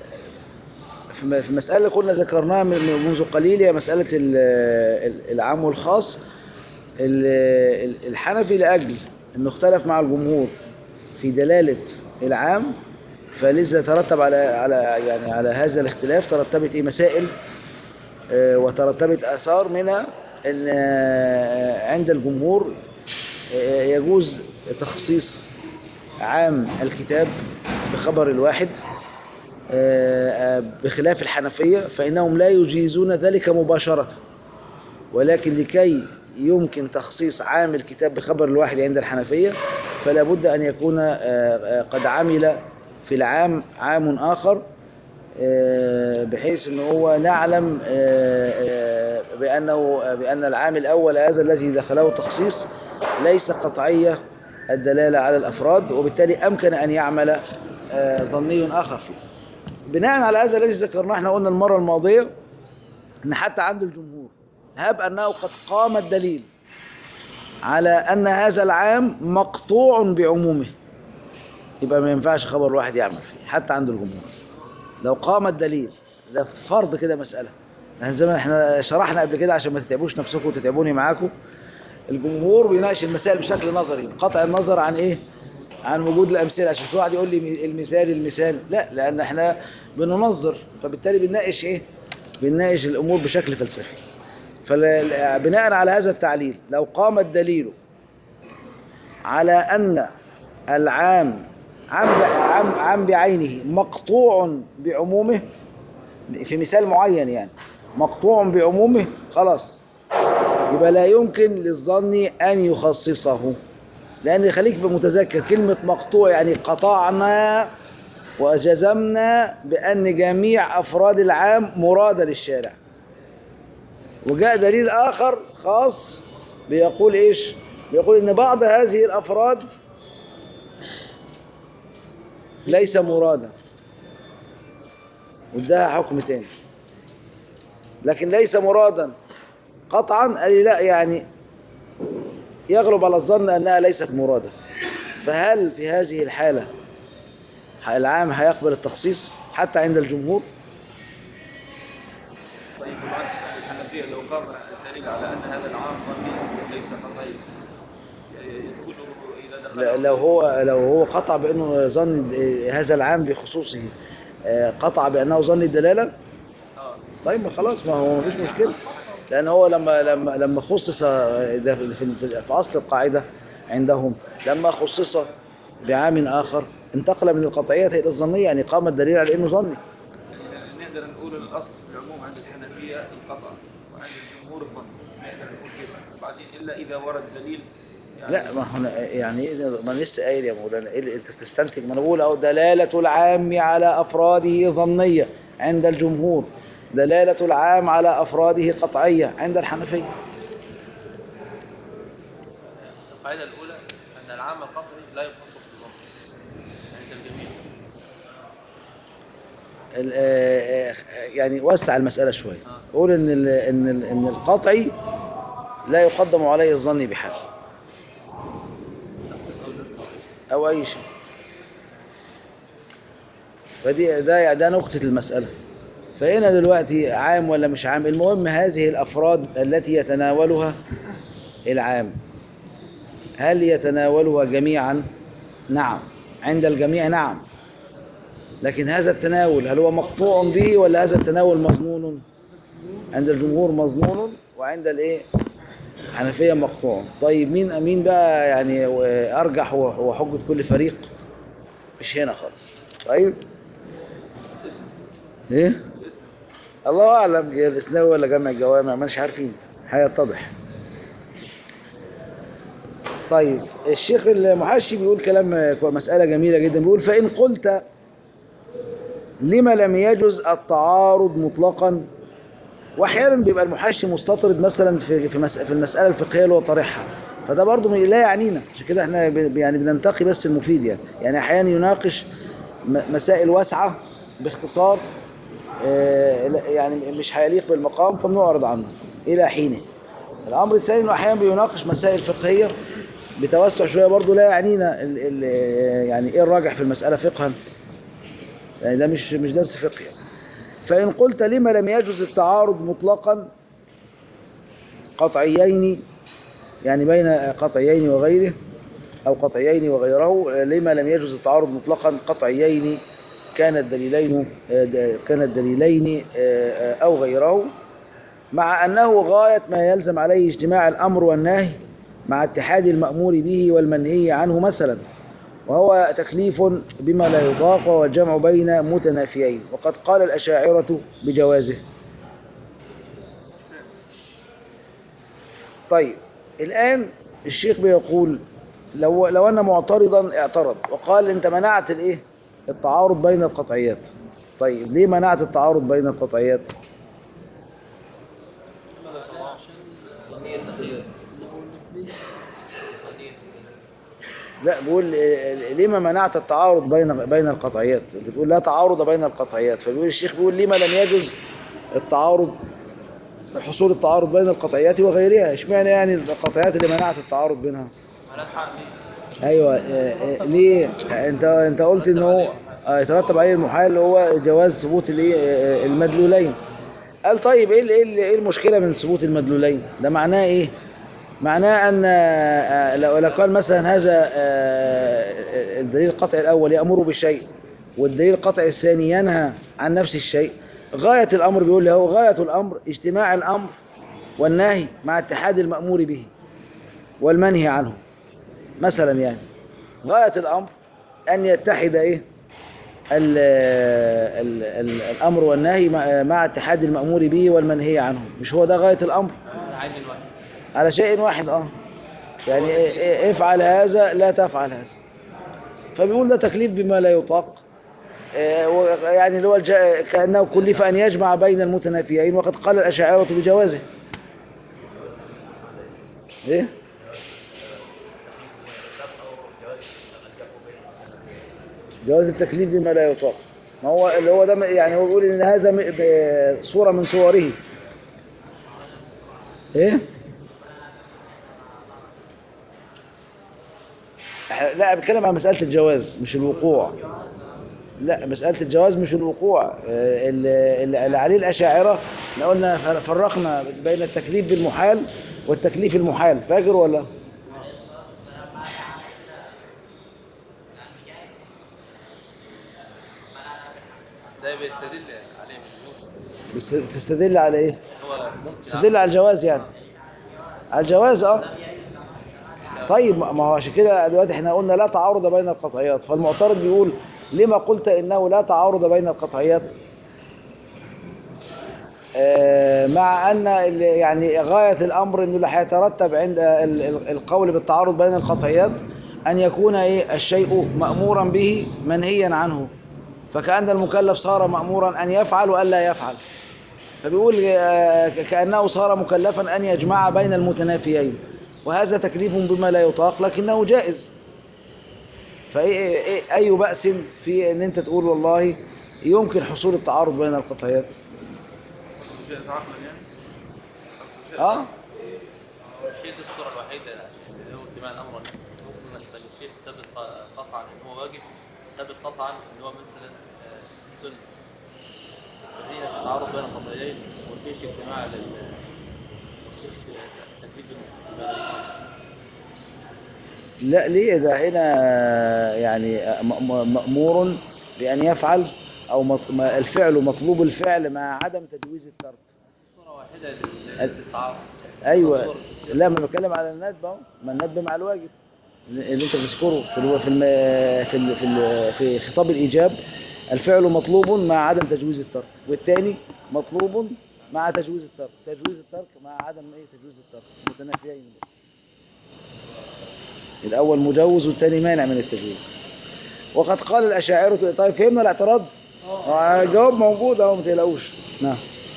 في م- في مسألة كنا ذكرناها من- منذ قليل هي مسألة ال- ال- العام والخاص ال- ال- الحنفي لأجل أنه اختلف مع الجمهور في دلالة العام فلذا ترتب على على يعني على هذا الاختلاف ترتبت ايه مسائل آه، وترتبت آثار منها ان آه، عند الجمهور آه، يجوز تخصيص عام الكتاب بخبر الواحد آه، آه، بخلاف الحنفية فإنهم لا يجيزون ذلك مباشرة ولكن لكي يمكن تخصيص عام الكتاب بخبر الواحد عند الحنفية فلا بد أن يكون آه، آه، قد عمل في العام عام آخر آه، بحيث أنه هو نعلم آه، آه، بأنه بأن العام الأول هذا الذي دخله تخصيص ليس قطعية الدلالة على الأفراد وبالتالي أمكن أن يعمل آه، ظني آخر فيه بناء على هذا الذي ذكرناه احنا قلنا المرة الماضية ان حتى عند الجمهور هب انه قد قام الدليل على ان هذا العام مقطوع بعمومه يبقى ما ينفعش خبر واحد يعمل فيه حتى عند الجمهور لو قام الدليل ده فرض كده مسألة يعني زي ما احنا شرحنا قبل كده عشان ما تتعبوش نفسكم وتتعبوني معاكم الجمهور بيناقش المسائل بشكل نظري قطع النظر عن ايه عن وجود الامثله عشان في واحد يقول لي المثال المثال لا لان احنا بننظر فبالتالي بنناقش ايه بنناقش الامور بشكل فلسفي فبناء على هذا التعليل لو قام الدليل على ان العام عام عام, عام بعينه مقطوع بعمومه في مثال معين يعني مقطوع بعمومه خلاص يبقى لا يمكن للظن أن يخصصه لأن خليك متذكر كلمة مقطوع يعني قطعنا وجزمنا بأن جميع أفراد العام مرادة للشارع وجاء دليل آخر خاص بيقول إيش بيقول إن بعض هذه الأفراد ليس مرادا وادها حكم تاني لكن ليس مرادا قطعا قال لي لا يعني يغلب على الظن أنها ليست مرادة فهل في هذه الحالة العام هيقبل التخصيص حتى عند الجمهور طيب بالعكس الحنفية لو قام الدليل على أن هذا العام ظني ليس قطعي يدخل إذا دخل ل- لو هو لو هو قطع بانه ظن هذا العام بخصوصه آه، قطع بانه ظن الدلاله آه. طيب ما خلاص ما هو مفيش مشكله لان هو لما لما لما خصص آه، ده في, في, في, في اصل القاعده عندهم لما خصص بعام اخر انتقل من القطعيه الى الظنيه يعني قام الدليل على انه ظني يعني نقدر نقول الأصل في العموم عند الحنفية القطع وعند الجمهور الظن نقدر نقول كده وبعدين إلا إذا ورد دليل يعني لا ما هو أنا- يعني إيه ده؟ ما أنا لسه قايل يا مولانا ايه اللي انت تستنتج ما انا بقول اهو دلاله العام على افراده ظنيه عند الجمهور دلاله العام على افراده قطعيه عند الحنفيه بس القاعدة الأولى أن العام القطعي لا يخصص بالظن عند الجميع ال- آه، آه، يعني وسع المساله شويه قول ان ال- ان ال- ان القطعي لا يقدم عليه الظن بحال او اي شيء فدي ده ده نقطه المساله فهنا دلوقتي عام ولا مش عام المهم هذه الافراد التي يتناولها العام هل يتناولها جميعا نعم عند الجميع نعم لكن هذا التناول هل هو مقطوع به ولا هذا التناول مظنون عند الجمهور مظنون وعند الايه حنفية مقطوع طيب مين مين بقى يعني ارجح و- وحجة كل فريق مش هنا خالص طيب ايه الله اعلم جه الاسناوي ولا جامع الجوامع مش عارفين هيتضح طيب الشيخ المحشي بيقول كلام مسألة جميلة جدا بيقول فإن قلت لما لم يجز التعارض مطلقا واحيانا بيبقى المحشي مستطرد مثلا في في مس- في المساله الفقهيه اللي هو طارحها فده برضه لا يعنينا عشان كده احنا ب- يعني بننتقي بس المفيد يعني يعني احيانا يناقش م- مسائل واسعه باختصار آه، لا- يعني مش هيليق بالمقام فبنعرض عنه الى حينه الامر الثاني انه احيانا بيناقش مسائل فقهيه بتوسع شويه برضه لا يعنينا ال ال يعني ايه الراجح في المساله فقها يعني ده مش مش درس فقه يعني. فإن قلت لما لم يجوز التعارض مطلقا قطعيين يعني بين قطعيين وغيره أو قطعيين وغيره لما لم يجوز التعارض مطلقا قطعيين كان الدليلين كان الدليلين أو غيره مع أنه غاية ما يلزم عليه اجتماع الأمر والنهي مع اتحاد المأمور به والمنهي عنه مثلا وهو تكليف بما لا يطاق وهو الجمع بين متنافيين وقد قال الأشاعرة بجوازه طيب الآن الشيخ بيقول لو, لو أن معترضا اعترض وقال أنت منعت الإيه التعارض بين القطعيات طيب ليه منعت التعارض بين القطعيات ظنية التقييد ظنية لا بقول آه، ليه ما منعت التعارض بين بين القطعيات انت بتقول لا تعارض بين القطعيات فبيقول الشيخ بيقول ليه ما لم يجوز التعارض حصول التعارض بين القطعيات وغيرها اشمعنى يعني القطعيات اللي منعت التعارض بينها معناها حق ليه؟ ايوه آه، آه، ليه انت انت قلت ان هو آه، يترتب عليه المحال اللي هو جواز ثبوت الايه آه، المدلولين قال طيب ايه ال- ايه ال- ايه المشكله من ثبوت المدلولين ده معناه ايه معناه ان آه، لو لو قال مثلا هذا آه، الدليل القطعي الاول يامر بالشيء والدليل القطعي الثاني ينهى عن نفس الشيء غايه الامر بيقول له غايه الامر اجتماع الامر والنهي مع اتحاد المامور به والمنهي عنه مثلا يعني غاية الأمر أن يتحد إيه ال ال ال الأمر والنهي مع, مع اتحاد المأمور به والمنهي عنه مش هو ده غاية الأمر على عين الواحد على شيء واحد اه يعني إيه- إيه- افعل هذا لا تفعل هذا فبيقول ده تكليف بما لا يطاق آه، و- يعني اللي هو الج- كأنه كلف أن يجمع بين المتنافيين وقد قال الأشاعرة بجوازه إيه؟ جواز التكليف بما لا يطاق ما هو اللي هو ده م- يعني هو بيقول ان هذا م- ب- صورة من صوره ايه إحنا- لا بتكلم عن مسألة الجواز مش الوقوع لا مسألة الجواز مش الوقوع آه، اللي اللي عليه الأشاعرة احنا قلنا فر- فرقنا بين التكليف بالمحال والتكليف المحال فاكر ولا ده بيستدل عليه من بس- تستدل على ايه هو ممكن تستدل على الجواز يعني على الجواز اه طيب ما ما هو عشان كده دلوقتي احنا قلنا لا تعارض بين القطعيات فالمعترض بيقول لما قلت انه لا تعارض بين القطعيات آه، مع ان ال- يعني غاية الامر انه اللي هيترتب عند ال- ال- القول بالتعارض بين القطعيات ان يكون ايه الشيء مأمورا به منهيا عنه فكأن المكلف صار مأمورا ان يفعل والا يفعل فبيقول آه، كأنه صار مكلفا أن يجمع بين المتنافيين وهذا تكليف بما لا يطاق لكنه جائز فأي أي- أي بأس في أن أنت تقول والله يمكن حصول التعارض بين القطعيات جائز عقلا يعني اه هو الشيء دي الصورة الوحيدة اللي هو اجتماع الأمر والنهي ممكن ما تبقى الشيء ثابت ق- قطعا إن هو واجب ثابت قطعا إن هو مثلا آه، سنة فهي في تعارض بين القضايين ومفيش اجتماع لل مفيش تكليف بال- لا ليه ده هنا يعني م- م- مأمور بأن يفعل أو مط- ما- الفعل مطلوب الفعل مع عدم تجويز الترك صورة واحدة لل- للتعارض ايوه لا ما بتكلم على الندب اهو ما الندب مع الواجب اللي انت بتذكره في الو- في الم... في ال... في, ال... في خطاب الايجاب الفعل مطلوب مع عدم تجويز الترك والثاني مطلوب مع تجويز الترك تجويز الترك مع عدم ايه تجويز الترك متنافيين دول. الاول مجوز والثاني مانع من التجويز وقد قال الاشاعره طيب فهمنا الاعتراض آه، الجواب موجود اهو ما تقلقوش نعم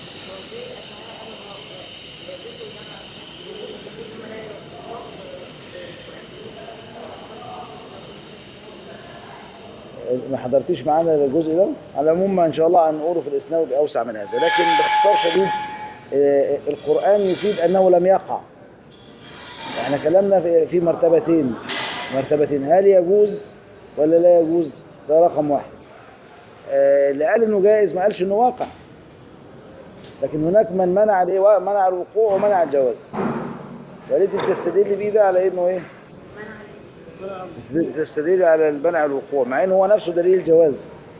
ما حضرتيش معانا الجزء ده على العموم ان شاء الله هنقوله في الاسناد باوسع من هذا لكن باختصار شديد آه، القران يفيد انه لم يقع احنا كلامنا في في مرتبتين مرتبتين هل يجوز ولا لا يجوز ده رقم واحد آه، اللي قال انه جائز ما قالش انه واقع لكن هناك من منع الايه منع الوقوع ومنع الجواز وليت تستدل بيه ده على انه ايه تستدل على المنع الوقوع مع انه هو نفسه دليل الجواز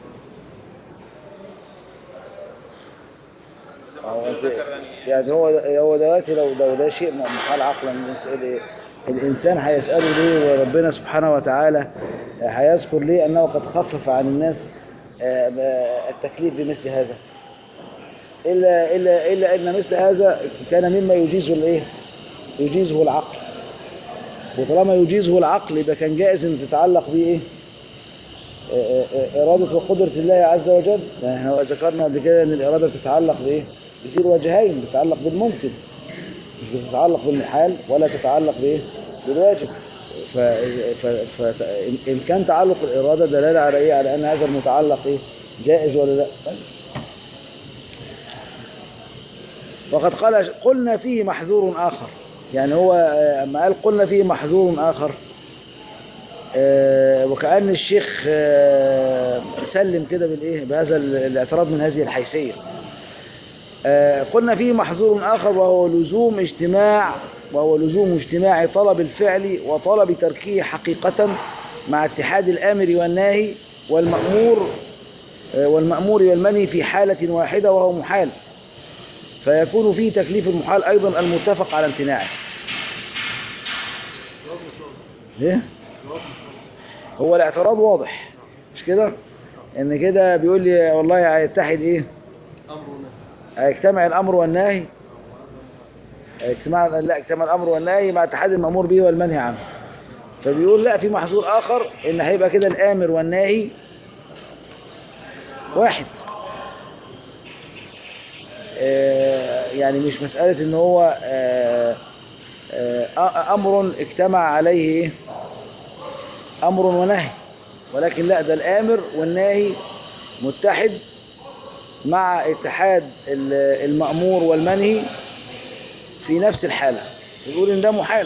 هو أنت- يعني هو هو دلوقتي لو لو ده شيء محال عقلا ال- الانسان هيساله ليه وربنا سبحانه وتعالى هيذكر ليه انه قد خفف عن الناس آه، آه، التكليف بمثل هذا الا الا الا ان مثل هذا كان مما يجيزه الايه يجيزه العقل وطالما يجيزه العقل يبقى كان جائز ان تتعلق به ايه آه، آه، إرادة وقدرة الله عز وجل يعني احنا ذكرنا قبل كده ان الإرادة بتتعلق بإيه بتصير وجهين بتتعلق بالممكن مش بتتعلق بالمحال ولا تتعلق بإيه بالواجب ف... ف... ف... إن كان تعلق الإرادة دلالة على إيه على أن هذا المتعلق إيه جائز ولا لا وقد قال قلنا فيه محذور آخر يعني هو آه، أما قال قلنا فيه محذور آخر آه، وكأن الشيخ آه، سلم كده بالايه بهذا ال- الاعتراض من هذه الحيثية آه، قلنا فيه محظور آخر وهو لزوم اجتماع وهو لزوم اجتماع طلب الفعل وطلب تركه حقيقة مع اتحاد الآمر والناهي والمأمور آه، والمأمور والمنهي في حالة واحدة وهو محال فيكون فيه تكليف المحال أيضا المتفق على امتناعه ايه هو الاعتراض واضح مش كده ان كده بيقول لي والله هيتحد ايه هيجتمع الامر والنهي اجتماع لا اجتماع الامر والنهي مع اتحاد المامور به والمنهي عنه فبيقول لا في محظور اخر ان هيبقى كده الامر والناهي واحد آه، يعني مش مسألة ان هو آه، آه، امر اجتمع عليه ايه امر ونهي ولكن لا ده الامر والناهي متحد مع اتحاد ال- المأمور والمنهي في نفس الحالة يقول ان ده محال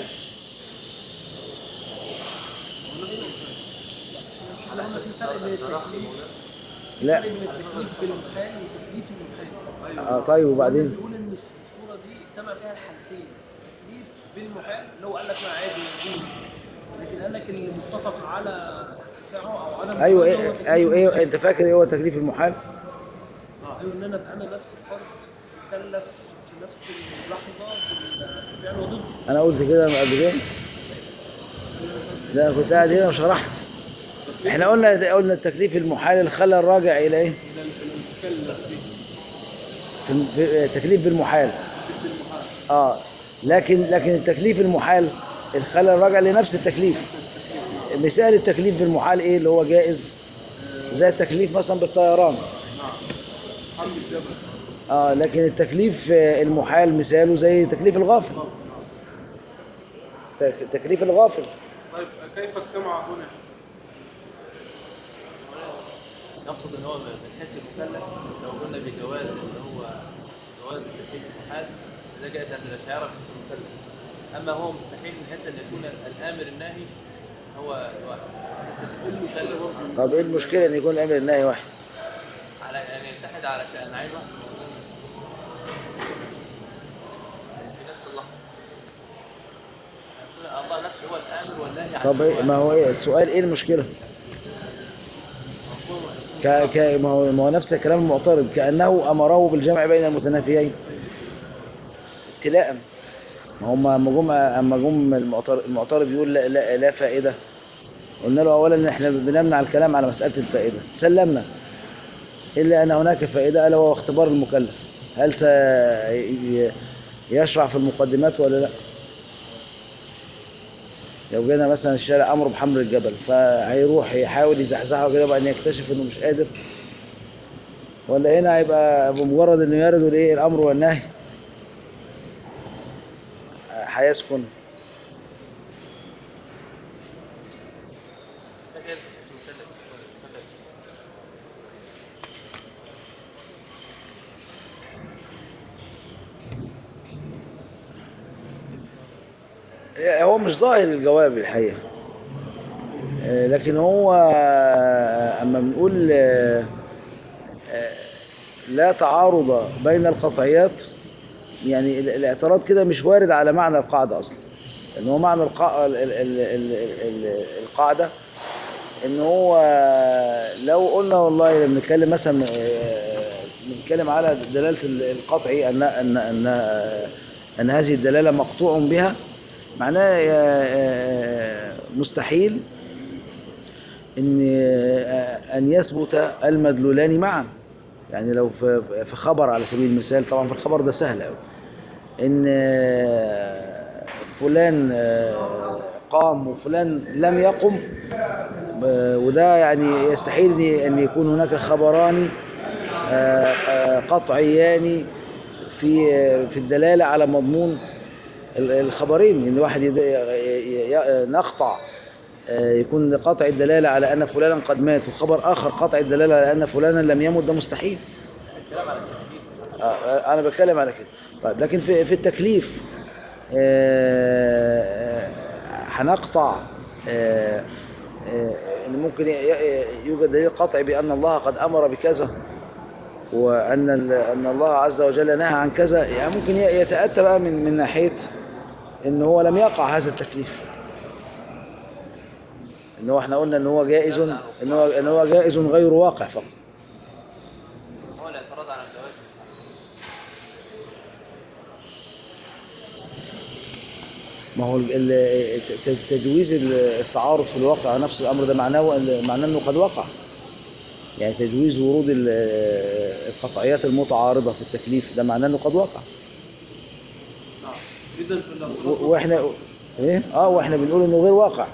لا. فرق بين التكليف بالمحال وتكليف المحال اه طيب وبعدين بيقول ان الصوره دي اجتمع فيها الحالتين تكليف بالمحال اللي هو قال لك ما عادي يجوز لكن قال لك اللي متفق على ارتفاعه او عدم ايوه جوازه هو ايه تكليف ايوه ايه المحال. انت فاكر ايه هو تكليف المحال ايوه ان انا انا نفس الفرد مكلف في نفس اللحظه بالفعل وضده انا قلت كده قبل كده لا كنت قاعد هنا وشرحت احنا قلنا قلنا التكليف المحال الخلل الراجع الى ايه في في- تكليف بالمحال اه لكن لكن التكليف المحال الخلل الراجع لنفس التكليف مثال التكليف بالمحال ايه اللي هو جائز زي التكليف مثلا بالطيران اه لكن التكليف آه، المحال مثاله زي تكليف الغافل تك- تكليف الغافل طيب كيف اجتمع هنا؟ نقصد ان هو من حيث المكلف لو قلنا بجواز اللي هو جواز التكليف المحال ده جائز عند الاشاعره من حيث المكلف اما هو مستحيل من حيث ان يكون الامر الناهي هو واحد المكلف طب ايه المشكلة ان يكون الامر النهي واحد على يعني يتحد على شأن عين واحد في نفس اللحظه يكون الله نفسه هو الامر والناهي عن طب إيه ما هو ايه السؤال ايه المشكلة ك... ك... ما هو ما هو نفس الكلام المعترض كأنه أمره بالجمع بين المتنافيين ابتلاء ما هم اما جم اما جم المعترض, المعترض يقول لا, لا, لا فائدة قلنا له أولا إن احنا بنمنع الكلام على مسألة الفائدة سلمنا إلا أن هناك فائدة ألا وهو اختبار المكلف هل سيشرع في المقدمات ولا لا لو جينا مثلا الشارع أمره بحمل الجبل فهيروح يحاول يزحزحه كده وبعدين يكتشف إنه مش قادر ولا هنا هيبقى بمجرد إنه يرد الإيه الأمر والنهي هيسكن ده جائز من حيث المكلف المكلف. هو مش ظاهر الجواب الحقيقة آه، لكن هو آه، أما بنقول آه، آه، لا تعارض بين القطعيات يعني ال- الاعتراض كده مش وارد على معنى القاعدة أصلا لأن هو معنى القا... ال- ال- ال- ال- ال- القاعدة إن هو لو قلنا والله لما بنتكلم مثلا آه، بنتكلم على دلالة ال- القطعي أن أن أن أن هذه الدلالة مقطوع بها معناه آه، آه، مستحيل ان آه، ان يثبت المدلولان معا يعني لو في في خبر على سبيل المثال طبعا في الخبر ده سهل قوي ان آه، فلان آه، قام وفلان لم يقم آه، وده يعني يستحيل ان ان يكون هناك خبران آه، آه، قطعيان في آه، في الدلاله على مضمون ال- الخبرين ان واحد يد- ي- ي- نقطع آه، يكون قطع الدلاله على ان فلانا قد مات وخبر اخر قطع الدلاله على ان فلانا لم يمت ده مستحيل الكلام على التكليف آه، آه، انا بتكلم على كده طيب لكن في في التكليف آه، آه، هنقطع آه، آه، ان ممكن ي- ي- يوجد دليل قطعي بان الله قد امر بكذا وان ال- ان الله عز وجل نهى عن كذا يعني ممكن ي- يتاتى بقى من من ناحيه ان هو لم يقع هذا التكليف ان هو احنا قلنا ان هو جائز ان هو ان هو جائز غير واقع فقط هو الاعتراض على الجواز ما هو ال- ال- ت- تجويز التعارض في الواقع على نفس الأمر ده معناه معناه أنه قد وقع يعني تجويز ورود ال- القطعيات المتعارضة في التكليف ده معناه أنه قد وقع اذا في و- الاعتراض وإحنا إيه؟ آه وإحنا بنقول أنه غير واقع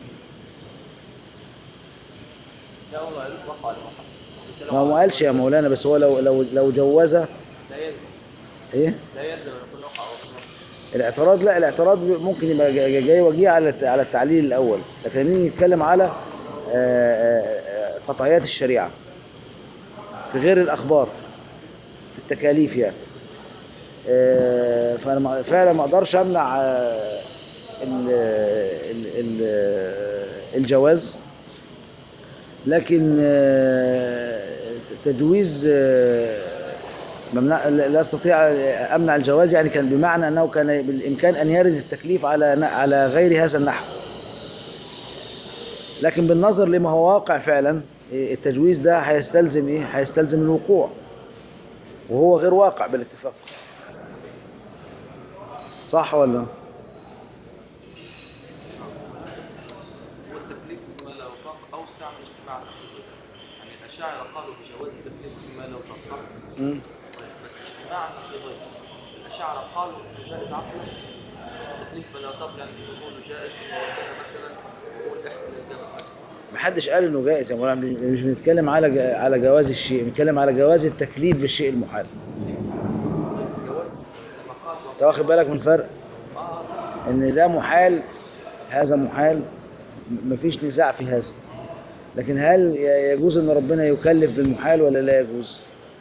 لا هو ما قالوش وقع ولا وقع ما هو ما قالش يا مولانا بس هو لو لو لو جوز لا يلزم إيه لا يلزم ان يكون وقع او يكون وقع الاعتراض لا الاعتراض ممكن يبقى جاي جاي وجيه على الت- على التعليل الأول لكن لما نيجي نتكلم على آه، آه، آه، قطعيات الشريعة في غير الأخبار في التكاليف يعني آه، فأنا ما- فعلا ما أقدرش أمنع آه، ال- ال- ال- الجواز لكن آه، تجويز آه، ممنوع لا لا استطيع امنع الجواز يعني كان بمعنى انه كان بالامكان ان يرد التكليف على على غير هذا النحو لكن بالنظر لما هو واقع فعلا إيه، التجويز ده هيستلزم ايه هيستلزم الوقوع وهو غير واقع بالاتفاق صح ولا والتكليف بما لا يطاق أوسع من اجتماع التكليف يعني الأشاعرة قالوا بجواز التكليف بما لا يطاق صح؟ مم. طيب بس اجتماع التكليف الأشاعرة قالوا إنه جائز عقلا التكليف بما لا يطاق يعني يقول جائز وربنا مثلا يقول إحدى الإلزام مثلا محدش قال انه جائز يا مولانا مش بنتكلم على جا- على جواز الشيء بنتكلم على جواز التكليف بالشيء المحال جواز لما قال انت واخد بالك من الفرق ان ده محال هذا محال م- مفيش نزاع في هذا لكن هل ي- يجوز ان ربنا يكلف بالمحال ولا لا يجوز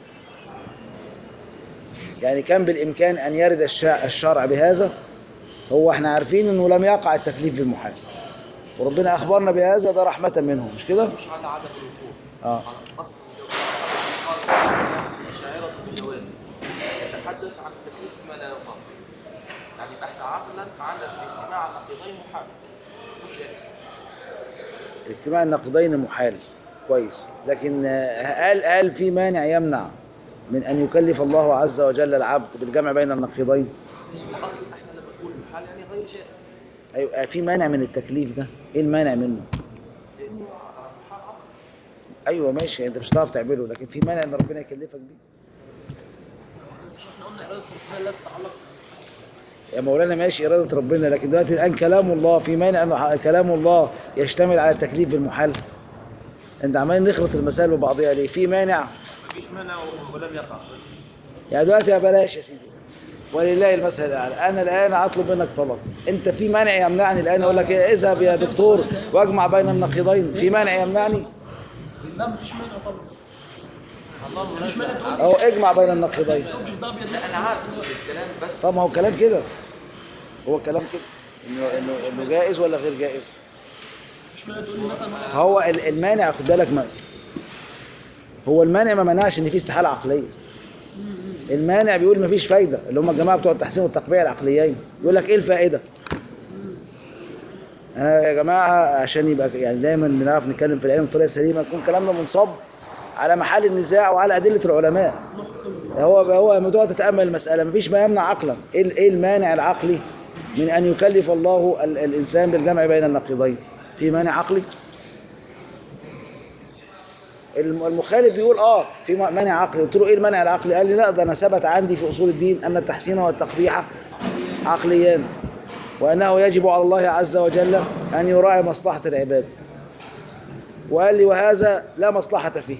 يعني كان بالامكان ان يرد الشع- الشرع بهذا هو احنا عارفين انه لم يقع التكليف بالمحال وربنا اخبرنا بهذا ده رحمة منه مش كده مش على عدم الوقوع اه على أصل الجواز قال الأشاعرة بالجواز يتحدث عن التكليف بما لا يطاق يعني بحث عقلا على الاجتماع النقيضين محال مش جائز اجتماع النقدين محال كويس لكن آه، هل هل في مانع يمنع من ان يكلف الله عز وجل العبد بالجمع بين النقيضين واصل احنا لما نقول محال يعني غير جائز ايوه في مانع من التكليف ده ايه المانع منه لانه محال عقل ايوه ماشي انت مش هتعرف تعمله لكن في مانع ان ربنا يكلفك بيه مش احنا قلنا اراده ربنا لا تتعلق يا مولانا ماشي اراده ربنا لكن دلوقتي الان كلام الله في مانع ان كلام الله يشتمل على التكليف بالمحال انت عمال نخلط المسائل ببعضها ليه في مانع مفيش مانع ولم يقع يعني دلوقتي يا بلاش يا سيدي ولله المثل الاعلى انا الان اطلب منك طلب انت في مانع يمنعني الان اقول لك إيه، اذهب يا دكتور واجمع بين النقيضين في مانع يمنعني لا مفيش مانع طبعا الله مفيش مانع تقول اهو اجمع بين النقيضين الأوبجكت ده ابيض لا انا عارف الكلام بس طب ما هو كلام كده هو كلام كده انه انه انه جائز ولا غير جائز مفيش مانع تقول لي مثلا هو ال- المانع خد بالك ما هو المانع ما منعش ان في استحاله عقليه المانع بيقول مفيش فايده اللي هم الجماعه بتوع التحسين والتقبيح العقليين يقول لك ايه الفائده انا يا جماعه عشان يبقى يعني دايما بنعرف نتكلم في العلم بطريقه سليمه يكون كلامنا منصب على محل النزاع وعلى ادله العلماء هو هو موضوع تتامل المساله مفيش ما يمنع عقلا ايه ال- ايه المانع العقلي من ان يكلف الله ال- الانسان بالجمع بين النقيضين في مانع عقلي الم- المخالف يقول اه في م- مانع عقلي قلت له ايه المانع العقلي قال لي لا ده انا ثبت عندي في اصول الدين ان التحسين والتقبيح عقليان وانه يجب على الله عز وجل ان يراعي مصلحه العباد وقال لي وهذا لا مصلحه فيه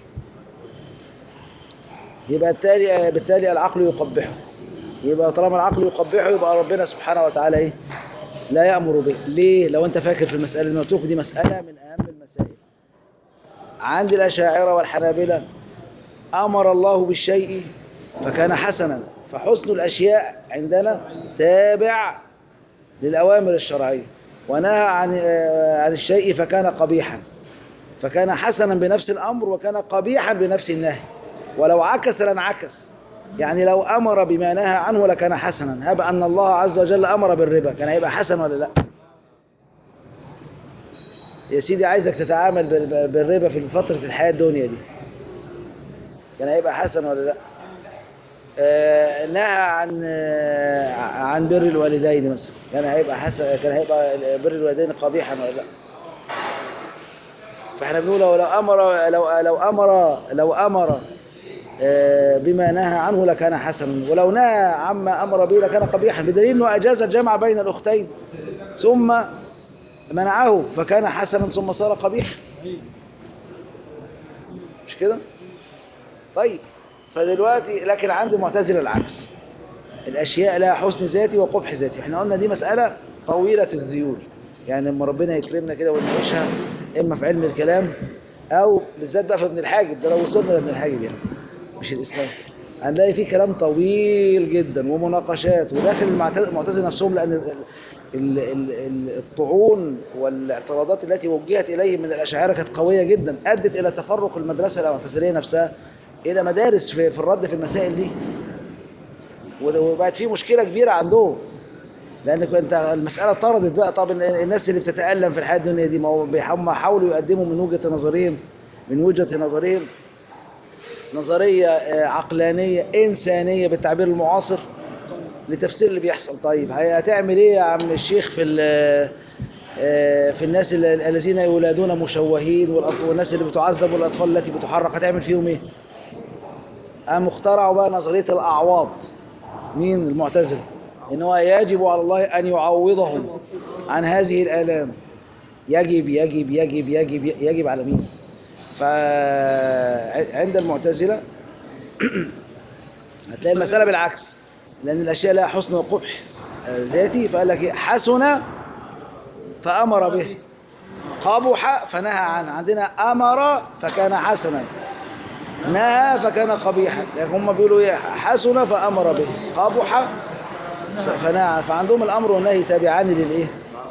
يبقى بالتالي بالتالي العقل يقبحه يبقى طالما العقل يقبحه يبقى ربنا سبحانه وتعالى ايه لا يأمر به ليه لو انت فاكر في المسألة اللي قلت لكم دي مسألة من أهم المسائل عند الأشاعرة والحنابلة أمر الله بالشيء فكان حسنا فحسن الأشياء عندنا تابع للأوامر الشرعية ونهى عن آه، عن الشيء فكان قبيحا فكان حسنا بنفس الأمر وكان قبيحا بنفس النهي ولو عكس لانعكس يعني لو أمر بما نهى عنه لكان حسنا هب أن الله عز وجل أمر بالربا كان هيبقى حسن ولا لا يا سيدي عايزك تتعامل بال- بالربا في فترة الحياة الدنيا دي كان هيبقى حسن ولا لا آه، نهى عن آه، عن بر الوالدين مثلا كان هيبقى حسن كان هيبقى بر الوالدين قبيحا ولا لا فاحنا بنقول لو لو امر لو لو امر لو امر آه، بما نهى عنه لكان حسنا ولو نهى عما امر به لكان قبيحا بدليل انه اجاز الجمع بين الاختين ثم منعه فكان حسنا ثم صار قبيحا مش كده طيب فدلوقتي لكن عند المعتزله العكس الاشياء لها حسن ذاتي وقبح ذاتي احنا قلنا دي مساله طويله الذيول يعني لما ربنا يكرمنا كده ونعيشها اما في علم الكلام او بالذات بقى في ابن الحاجب ده لو وصلنا لابن الحاجب يعني مش الاسلام هنلاقي فيه كلام طويل جدا ومناقشات وداخل المعت- المعتزله نفسهم لان ال- ال- ال- ال- الطعون والاعتراضات التي وجهت إليه من الأشاعرة كانت قوية جدا أدت إلى تفرق المدرسة المعتزلية نفسها إلى مدارس في, في الرد في المسائل دي وده- وبقت في مشكلة كبيرة عندهم لأن انت المسألة طردت بقى طب ال- الناس اللي بتتألم في الحياة الدنيا دي ما هو بيح- هم حاولوا يقدموا من وجهة نظرهم من وجهة نظرهم نظرية آه، عقلانية إنسانية بالتعبير المعاصر لتفسير اللي بيحصل طيب هي- هتعمل ايه يا عم الشيخ في ال- آه، في الناس ال- الذين يولادون مشوهين والأطفال- والناس اللي بتعذب والاطفال التي بتحرق هتعمل فيهم ايه قام اخترعوا بقى نظريه الاعواض مين المعتزله ان هو يجب على الله ان يعوضهم عن هذه الالام يجب يجب يجب يجب يجب على مين فعند المعتزله هتلاقي المسألة بالعكس لأن الأشياء لها حسن وقبح آه، ذاتي فقال لك إيه؟ حسن فأمر به قبح فنهى عنه عندنا أمر فكان حسنا نهى فكان قبيحا يعني هم بيقولوا إيه حسن فأمر به قبح ف- فنهى عنه فعندهم الأمر والنهي تابعان للإيه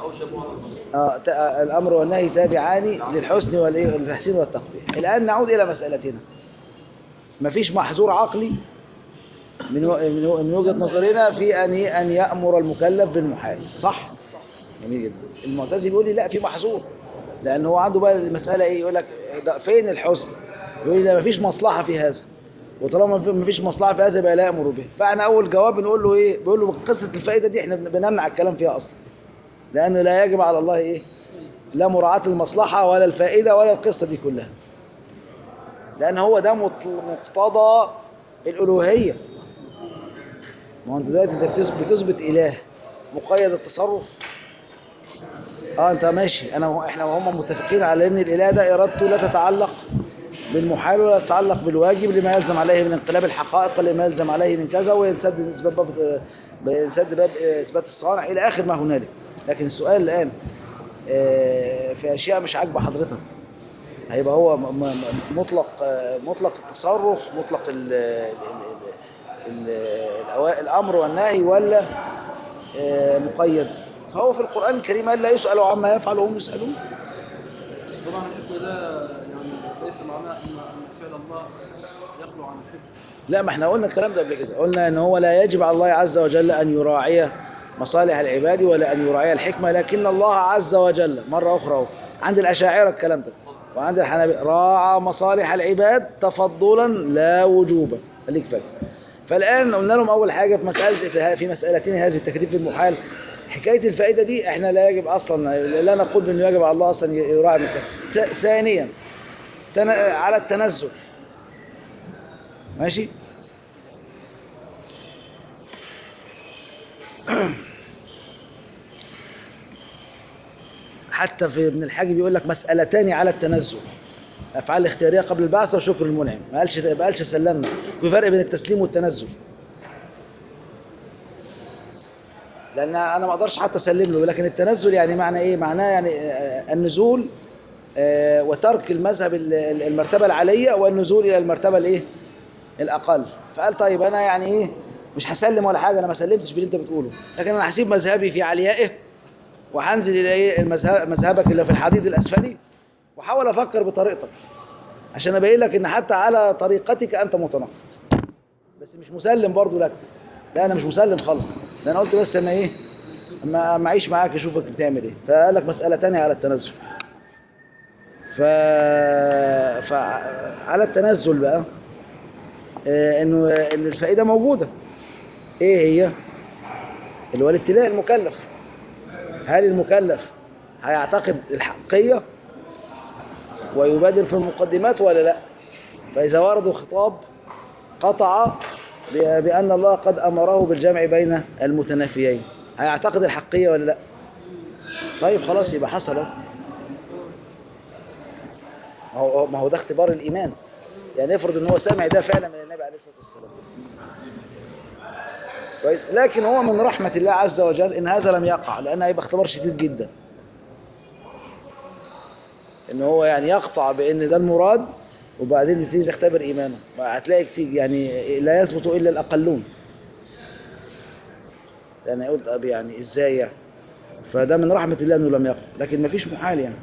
آه ت- آه، الأمر والنهي تابعان للحسن والإيه والتحسين والتقبيح الآن نعود إلى مسألتنا مفيش محظور عقلي من و- من و- من وجهة نظرنا في أن ي- أن يأمر المكلف بالمحال صح جميل جدا المعتزلي بيقول لي لا في محظور لأن هو عنده بقى المسألة إيه يقول لك ده فين الحسن يقول لي ده مفيش مصلحة في هذا وطالما مف- مفيش مصلحة في هذا يبقى لا يأمر به فاحنا أول جواب بنقول له إيه بيقول له قصة الفائدة دي إحنا بن- بنمنع الكلام فيها أصلا لأنه لا يجب على الله إيه لا مراعاة المصلحة ولا الفائدة ولا القصة دي كلها لأن هو ده مط- مقتضى الألوهية ما هو انت دلوقتي انت بتث- بتثبت اله مقيد التصرف اه انت ماشي انا وه- احنا وهم متفقين على ان الاله ده ارادته لا تتعلق بالمحال ولا تتعلق بالواجب لما يلزم عليه من انقلاب الحقائق لما يلزم عليه من كذا وينسد اثبات باب ينسد باب اثبات الصانع الى اخر ما هنالك لكن السؤال الان آه، في اشياء مش عاجبه حضرتك هيبقى هو م- م- مطلق آه، مطلق التصرف مطلق ال ال ال الأوا- الأمر والنهي ولا آه، مقيد فهو في القرآن الكريم قال لا يسأل عما يفعل وهم يسألون طبعا الحكم ده يعني ليس معناه ان ان فعل الله يخلو عن الحكم لا ما احنا قلنا الكلام ده قبل كده قلنا ان هو لا يجب على الله عز وجل ان يراعي مصالح العباد ولا ان يراعي الحكمة لكن الله عز وجل مرة اخرى اهو عند الاشاعرة الكلام ده وعند الحنابلة راعى مصالح العباد تفضلا لا وجوبا خليك فاكر فالان قلنا لهم اول حاجة في مسألة في- في مسألتين هذه التكليف المحال حكاية الفائدة دي احنا لا يجب اصلا لا نقول بانه يجب على الله اصلا يراعي مسألة ث- ثانيا تن- على التنزل ماشي حتى في ابن الحاجب بيقول لك مسألتان على التنزل أفعال الاختيارية قبل البعث وشكر المنعم ما قالش ما قالش سلمنا في فرق بين التسليم والتنزل لأن أنا ما أقدرش حتى أسلم له لكن التنزل يعني معنى إيه؟ معناه يعني آه، النزول آه، وترك المذهب ال- ال- المرتبة العالية والنزول إلى المرتبة الإيه؟ الأقل فقال طيب أنا يعني إيه مش هسلم ولا حاجة أنا ما سلمتش باللي أنت بتقوله لكن أنا هسيب مذهبي في عليائه وهنزل إلى إيه المذهب مذهبك اللي في الحديد الأسفلي وحاول أفكر بطريقتك عشان أبين لك إن حتى على طريقتك أنت متناقض بس مش مسلم برضو لك لا أنا مش مسلم خالص ده أنا قلت بس أنا إيه أما أما أعيش معاك أشوفك بتعمل إيه فقال لك مسألة تانية على التنزل ف... فعلى التنزل بقى آه، انه ان الفائده موجوده ايه هي اللي هو الابتلاء المكلف هل المكلف هيعتقد الحقيه ويبادر في المقدمات ولا لا فاذا وردوا خطاب قطع ب- بان الله قد امره بالجمع بين المتنافيين هيعتقد الحقيه ولا لا طيب خلاص يبقى حصل أهو. ما هو ما هو ده اختبار الايمان يعني افرض ان هو سامع ده فعلا من النبي عليه الصلاه والسلام كويس لكن هو من رحمه الله عز وجل ان هذا لم يقع لان هيبقى اختبار شديد جدا ان هو يعني يقطع بان ده المراد وبعدين تبتدي تختبر ايمانه هتلاقي كتير يعني لا يثبت الا الاقلون لان يقول طب يعني ازاي يعني فده من رحمة الله أنه لم يقع لكن ما فيش محال يعني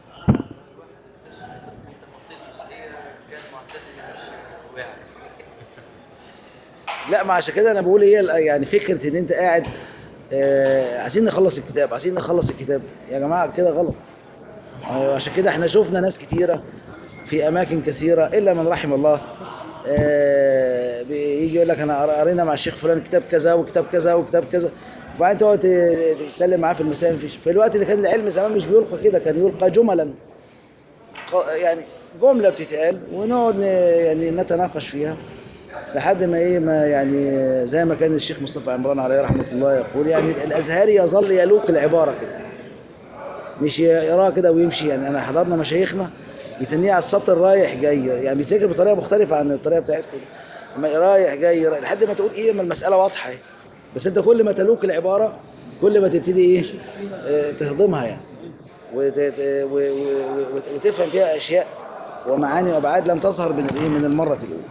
لا ما عشان كده انا بقول ايه يعني فكره ان انت قاعد آه عايزين نخلص الكتاب عايزين نخلص الكتاب يا جماعه كده غلط آه، عشان كده احنا شفنا ناس كتيره في اماكن كثيره الا من رحم الله آه بيجي يقول لك انا قرينا مع الشيخ فلان كتاب كذا وكتاب كذا وكتاب كذا وبعدين تقعد ت- تتكلم معاه في المسائل مفيش في الوقت اللي كان العلم زمان مش بيلقى كده كان يلقى جملا ق- يعني جمله بتتقال ونقعد ن- يعني نتناقش فيها لحد ما ايه ما يعني زي ما كان الشيخ مصطفى عمران عليه رحمه الله يقول يعني الازهري يظل يلوك العباره كده مش يقراها كده ويمشي يعني انا حضرنا مشايخنا يتنيه على السطر رايح جاي يعني بيذاكر بطريقه مختلفه عن الطريقه بتاعتكم اما رايح جاي رايح لحد ما تقول ايه ما المساله واضحه اهي. بس انت كل ما تلوك العباره كل ما تبتدي ايه آه، تهضمها يعني وت- ت- و- و- و- وتفهم فيها اشياء ومعاني وابعاد لم تظهر من الايه من المره الاولى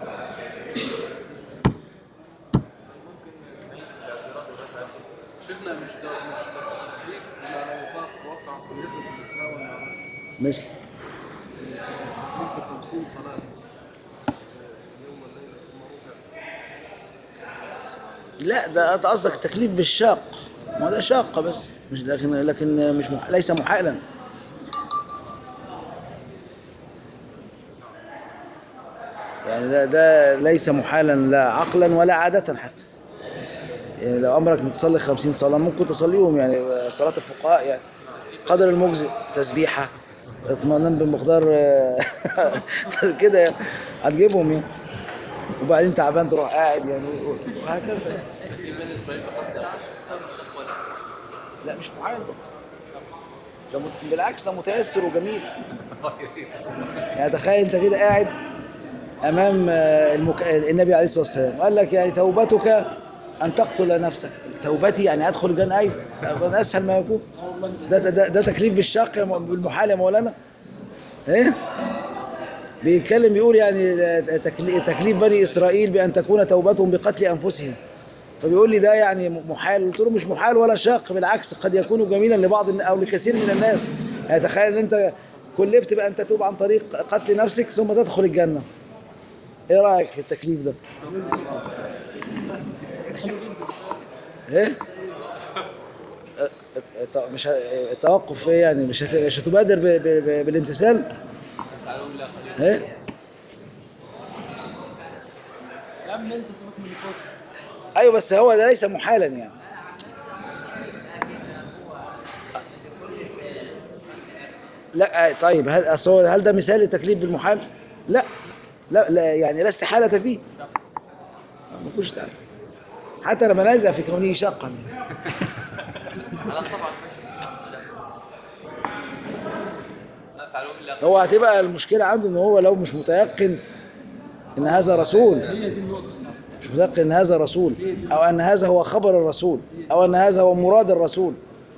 شيخنا مش ده مش تصديق ما لا يطاق وقع في اليد بالإسلام والمعروف مثل ممكن 50 صلاة اليوم والليلة ثم ركع لا ده أنت قصدك التكليف بالشاق ما ده شاقة بس مش لكن لكن مش مح... ليس محالا يعني ده ده ليس محالا لا عقلا ولا عادة حتى يعني لو أمرك إنك تصلي 50 صلاة ممكن تصليهم يعني صلاة الفقهاء يعني قدر المجزئ تسبيحة اطمئنان بالمقدار آه، كده يعني هتجيبهم يعني وبعدين تعبان تروح قاعد يعني وهكذا في بني اسرائيل فقط لا الشيخ ولا لا مش محال برضه. ده مت- بالعكس ده متيسر وجميل يعني تخيل انت كده قاعد امام آه، المك... النبي عليه الصلاه والسلام قال لك يعني توبتك ان تقتل نفسك توبتي يعني ادخل الجنه ايوه ده اسهل ما يكون ده ده, ده, ده تكليف بالشق يا مو- بالمحال يا مولانا ايه بيتكلم بيقول يعني تكلي- تكليف بني اسرائيل بان تكون توبتهم بقتل انفسهم فبيقول لي ده يعني محال قلت له مش محال ولا شاق بالعكس قد يكون جميلا لبعض الن- او لكثير من الناس يعني تخيل ان انت كلفت بقى ان تتوب عن طريق قتل نفسك ثم تدخل الجنه ايه رايك في التكليف ده ايه أه، أه، مش ه- التوقف ايه يعني مش هت- مش هتبادر ب- ب- ب- بالامتثال تعالوا لا خلينا ايه يا عم انت سيبك من القصه ايوه بس هو ده ليس محالا يعني لا آه، طيب هل أصل هو- هل ده مثال للتكليف بالمحال لا لا لا يعني لا استحالة فيه ما فيهوش استحالة حتى لما نزع في كونه شاقا خلاص طبعا لا تعالوا الا هو هتبقى المشكلة عنده ان هو لو مش متيقن ان هذا رسول هي دي النقطه مش متيقن ان هذا رسول او ان هذا هو خبر الرسول او ان هذا هو مراد الرسول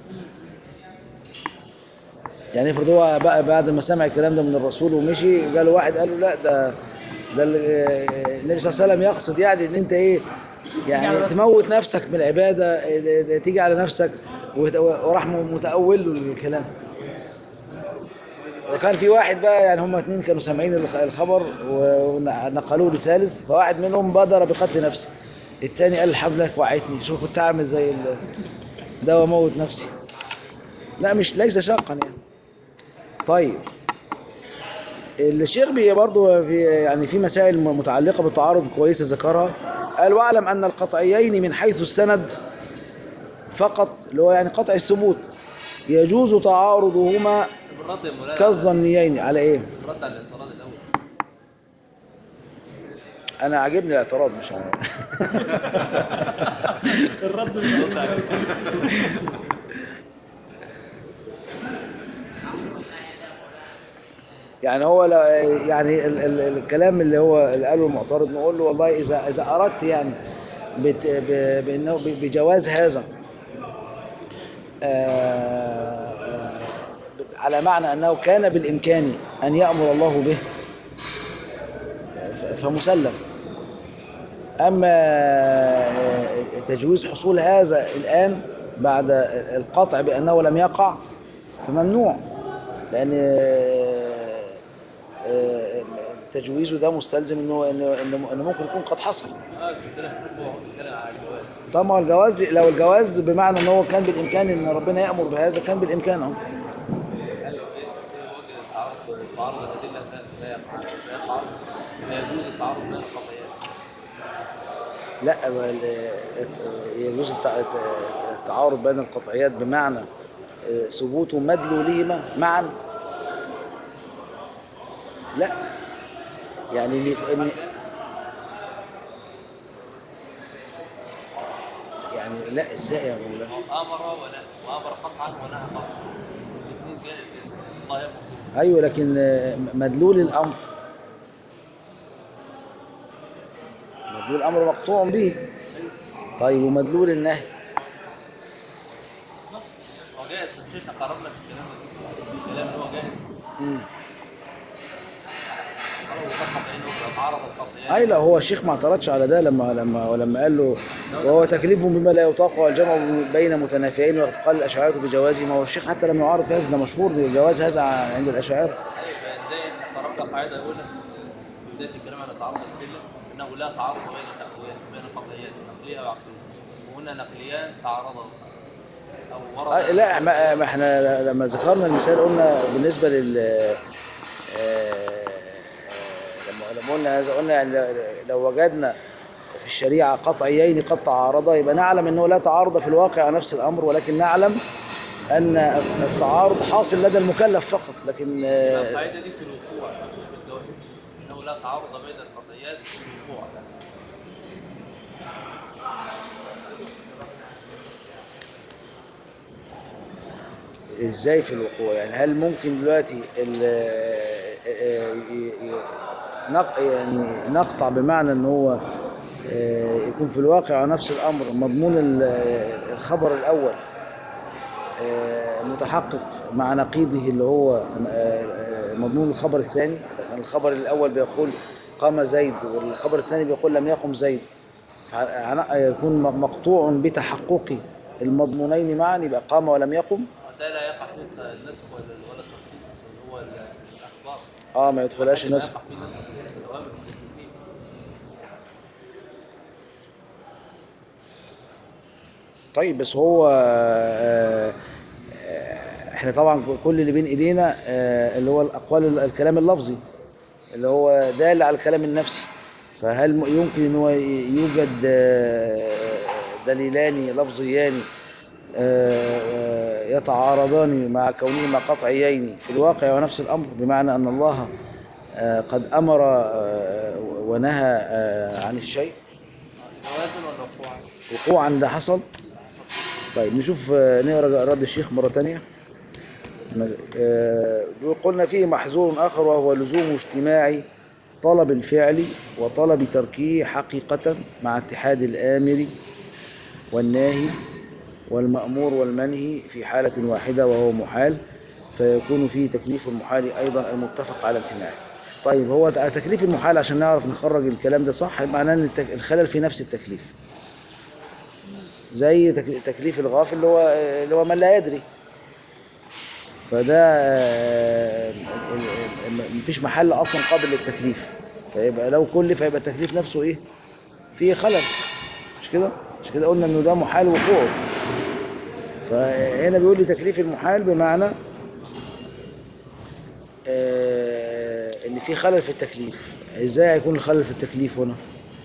يعني افرض هو بقى بعد ما سمع الكلام ده من الرسول ومشي قال له واحد قال له لا ده ده ال- النبي صلى الله عليه وسلم يقصد يعني ان انت ايه يعني تموت نفسك من العباده إيه، تيجي على نفسك وت- وراح متأول له الكلام وكان في واحد بقى يعني هم اتنين كانوا سامعين الخ- الخبر ونقلوه لثالث فواحد منهم بادر بقتل نفسه التاني قال الحمد لله وعيتني شوف كنت اعمل زي ال- ده واموت نفسي لا مش ليس شاقا يعني طيب الشيخ بي برضه في يعني في مسائل متعلقة بالتعارض كويسة ذكرها قال واعلم أن القطعيين من حيث السند فقط اللي هو يعني قطع الثبوت يجوز تعارضهما بالرد يا مولانا كالظنيين على ايه بالرد على الاعتراض الاول انا عاجبني الاعتراض مش عارف. الرد مش عارف. يعني هو لا يعني ال ال الكلام اللي هو اللي قاله المعترض نقول له والله اذا اذا اردت يعني بت ب- بانه ب- بجواز هذا آه، آه، على معنى انه كان بالامكان ان يامر الله به ف- فمسلم اما آه، تجويز حصول هذا الان بعد القطع بأنه لم يقع فممنوع لأن آه، تجويزه ده مستلزم انه انه انه إنه ممكن يكون قد حصل اه بنتكلم في الركوع بنتكلم على الجواز طبعا هو الجواز لو الجواز بمعنى ان هو كان بالامكان ان ربنا يامر بهذا كان بالامكان اهو قال له ايه إيه وجه التعارض تعارض الادله لا لا يقع لا يقع لا يجوز التعارض بين القضيات لا ال- يجوز التع- التعارض بين القطعيات بمعنى آه، ثبوت مدلولهما معا لا يعني اللي إن يعني لا ازاي يا مولانا امر ولا وامر قطعا ونهى قطعا الاثنين جائزين الله يامر بهم. ايوه لكن آه، مدلول الامر مدلول الامر مقطوع به طيب ومدلول النهي هو جائز احنا قررنا في الكلام ده الكلام اللي هو جائز مم. قالوا وقطع بينهم تعارض القضيات اي لا هو الشيخ ما اعترضش على ده لما لما ولما قال له وهو تكليف بما لا يطاق والجمع بين متنافيين وقال الاشاعره بجوازه ما هو الشيخ حتى لم يعارض هذا ده مشهور الجواز هذا عند الاشاعره ايوه زي ان صرفنا قاعده يقول لك في بدايه الكلام على تعارض الادله انه لا تعارض بين النقليات بين القطعيات نقليه او عقليه وهنا نقليان تعارضا او ورد آه، لا ما ما احنا لما ذكرنا المثال قلنا بالنسبه لل آه، آه، لما لما قلنا هذا قلنا يعني لو وجدنا في الشريعه قطعيين قد تعارضا يبقى نعلم انه لا تعارض في الواقع نفس الامر ولكن نعلم ان التعارض حاصل لدى المكلف فقط لكن آه، القاعده دي في الوقوع مش في الزواج انه لا تعارض بين القضيات في الوقوع ازاي في الوقوع يعني هل ممكن دلوقتي ال- آه، ي- ي- نق- يعني نقطع بمعنى ان هو آه، يكون في الواقع نفس الامر مضمون ال- آه، الخبر الاول آه، متحقق مع نقيضه اللي هو آه، آه، مضمون الخبر الثاني يعني الخبر الاول بيقول قام زيد والخبر الثاني بيقول لم يقم زيد فهن- يكون مقطوع بتحقق المضمونين معا يبقى قام ولم يقم وده لا يقع فيه النسخ ولا ولا التخصيص اللي هو ال- الاخبار اه ما يدخلهاش لا الناس يقع فيه نسخ وتخصيص الاوامر والتكليف طيب بس هو آه، آه، احنا طبعا كل اللي بين ايدينا آه، اللي هو الاقوال الكلام اللفظي اللي هو دال على الكلام النفسي فهل م- يمكن ان هو ي- يوجد آه، دليلان لفظيان آه، آه، يتعارضان مع كونهما قطعيين في الواقع ونفس الامر بمعنى ان الله آه، قد امر آه، ونهى آه، عن الشيء جوازا ولا وقوعا وقوعا ده حصل طيب نشوف آه، نقرا رد الشيخ مرة تانية آه، قلنا فيه محظور آخر وهو لزوم اجتماع طلب الفعل وطلب تركه حقيقة مع اتحاد الآمر والناهي والمأمور والمنهي في حالة واحدة وهو محال فيكون فيه تكليف المحال أيضا المتفق على امتناعه طيب هو تكليف المحال عشان نعرف نخرج الكلام ده صح معناه ان التك- الخلل في نفس التكليف زي تك- تكليف الغافل اللي هو اللي هو من لا يدري فده آه، ال- ال- مفيش محل اصلا قابل للتكليف فيبقى لو كلف هيبقى التكليف نفسه ايه فيه خلل مش كده مش كده قلنا انه ده محال وقوعه فهنا بيقول لي تكليف المحال بمعنى آه، ان في خلل في التكليف ازاي هيكون الخلل في التكليف هنا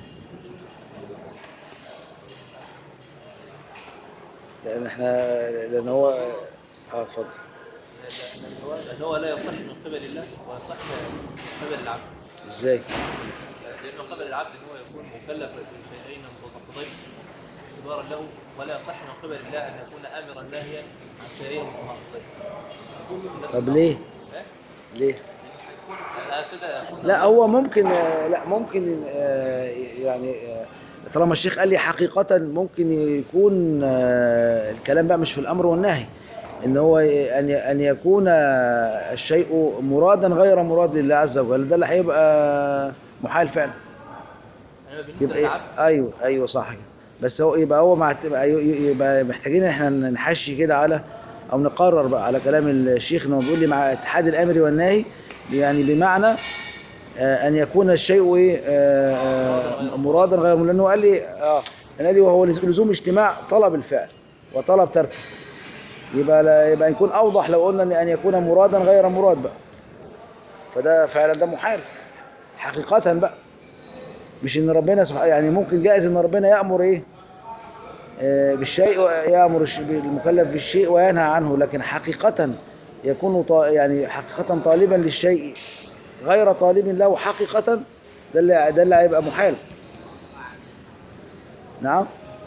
لان احنا لان هو اه اتفضل لأن هو- لأن هو لا يصح من قبل الله ويصح من قبل العبد ازاي لأنه قبل العبد أن هو يكون مكلف بشيئين متضادين اعتبارا له ولا يصح من قبل الله أن يكون آمرا ناهيا عن شيئين متناقضين طب ليه إيه؟ ليه هكذا يكون لا هو ممكن آه، لا ممكن آه، يعني آه، طالما الشيخ قال لي حقيقة ممكن يكون آه، الكلام بقى مش في الأمر والنهي إن هو ي- أن ي- أن يكون آه، الشيء مرادا غير مراد لله عز وجل ده اللي هيبقى محال فعلا يعني بالنسبة يبقى إيه؟ للعبد أيوه أيوه صح كده بس هو يبقى هو مع يبقى, يبقى محتاجين احنا نحشي كده على او نقرر بقى على كلام الشيخ انه بيقول لي مع اتحاد الامر والنهي يعني بمعنى آه، ان يكون الشيء إيه، آه، آه، مرادا غير مراد. لانه قال لي اه قال لي وهو لزوم اجتماع طلب الفعل وطلب تركه يبقى لا يبقى يكون اوضح لو قلنا ان ان يكون مرادا غير مراد بقى فده فعلا ده محال حقيقة بقى مش ان ربنا سبحانه يعني ممكن جائز ان ربنا يأمر ايه آه، بالشيء يأمر الش- المكلف بالشيء وينهى عنه لكن حقيقة يكون طا- يعني حقيقة طالبا للشيء غير طالب له حقيقة ده اللي ده اللي هيبقى محال نعم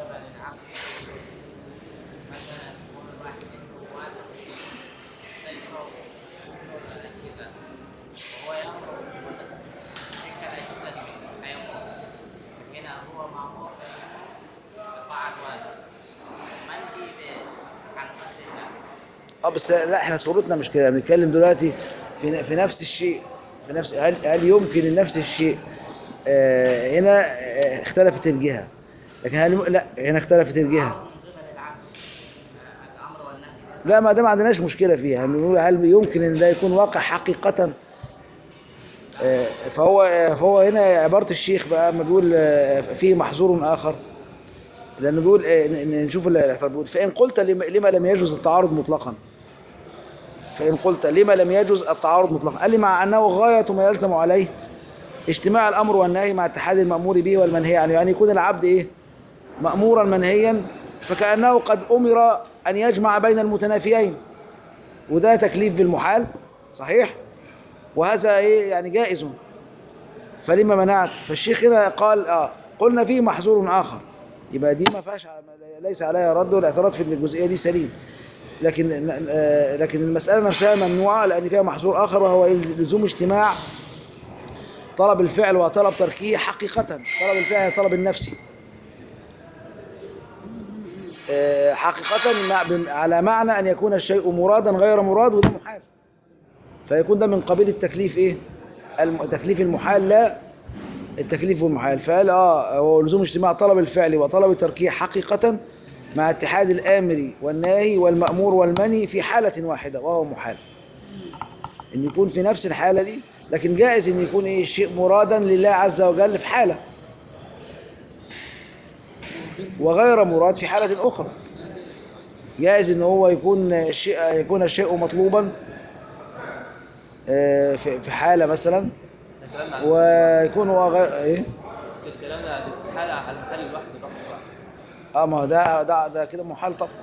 مثلا يكون الواحد عنده واثق في سيره كذا وهو يامر هيك لا يستدعي فيمر هنا هو مامور بطاعه واثق من دي بحلقه الله اه بس لا احنا صورتنا مش كده بنتكلم دلوقتي في في نفس الشيء في نفس هل هل يمكن ان نفس الشيء آه هنا آه اختلفت الجهة لكن هل يم- لا هنا اختلفت الجهة من قبل العبد الامر والنهي لا ما ده ما عندناش مشكلة فيها بنقول هل يمكن ان ده يكون واقع حقيقة آه، فهو آه، فهو هنا عبارة الشيخ بقى ما بيقول آه، فيه محظور آخر لأنه بيقول آه، ن- ن- نشوف الاعتراض بيقول فإن قلت لم- لما لم يجوز التعارض مطلقا فإن قلت لما لم يجوز التعارض مطلقا قال لي مع أنه غاية ما يلزم عليه اجتماع الأمر والنهي مع اتحاد المأمور به والمنهي عنه يعني يكون العبد إيه مأمورا منهيا فكأنه قد أمر أن يجمع بين المتنافيين وده تكليف بالمحال صحيح وهذا إيه يعني جائز فلما منعت فالشيخ هنا قال آه قلنا فيه محظور آخر يبقى دي ما فيهاش ليس عليها رد والاعتراض في الجزئية دي سليم لكن آه لكن المسألة نفسها ممنوعة لأن فيها محظور آخر وهو لزوم اجتماع طلب الفعل وطلب تركيه حقيقة طلب الفعل هي طلب النفسي آه، حقيقة مع- بم- على معنى أن يكون الشيء مرادا غير مراد وده محال فيكون ده من قبيل التكليف إيه الم- تكليف المحال لا التكليف المحال فقال آه هو لزوم اجتماع طلب الفعل وطلب تركيه حقيقة مع اتحاد الآمر والناهي والمأمور والمنهي في حالة واحدة وهو محال ان يكون في نفس الحالة دي لكن جائز ان يكون ايه شيء مرادا لله عز وجل في حالة وغير مراد في حالة اخرى جائز ان هو يكون الشيء يكون الشيء مطلوبا آه، في في حالة مثلا الكلام عن ويكون هو غير ايه الكلام عن الحالة على الحال الواحد بقى اه ما هو ده ده ده كده محال طبعا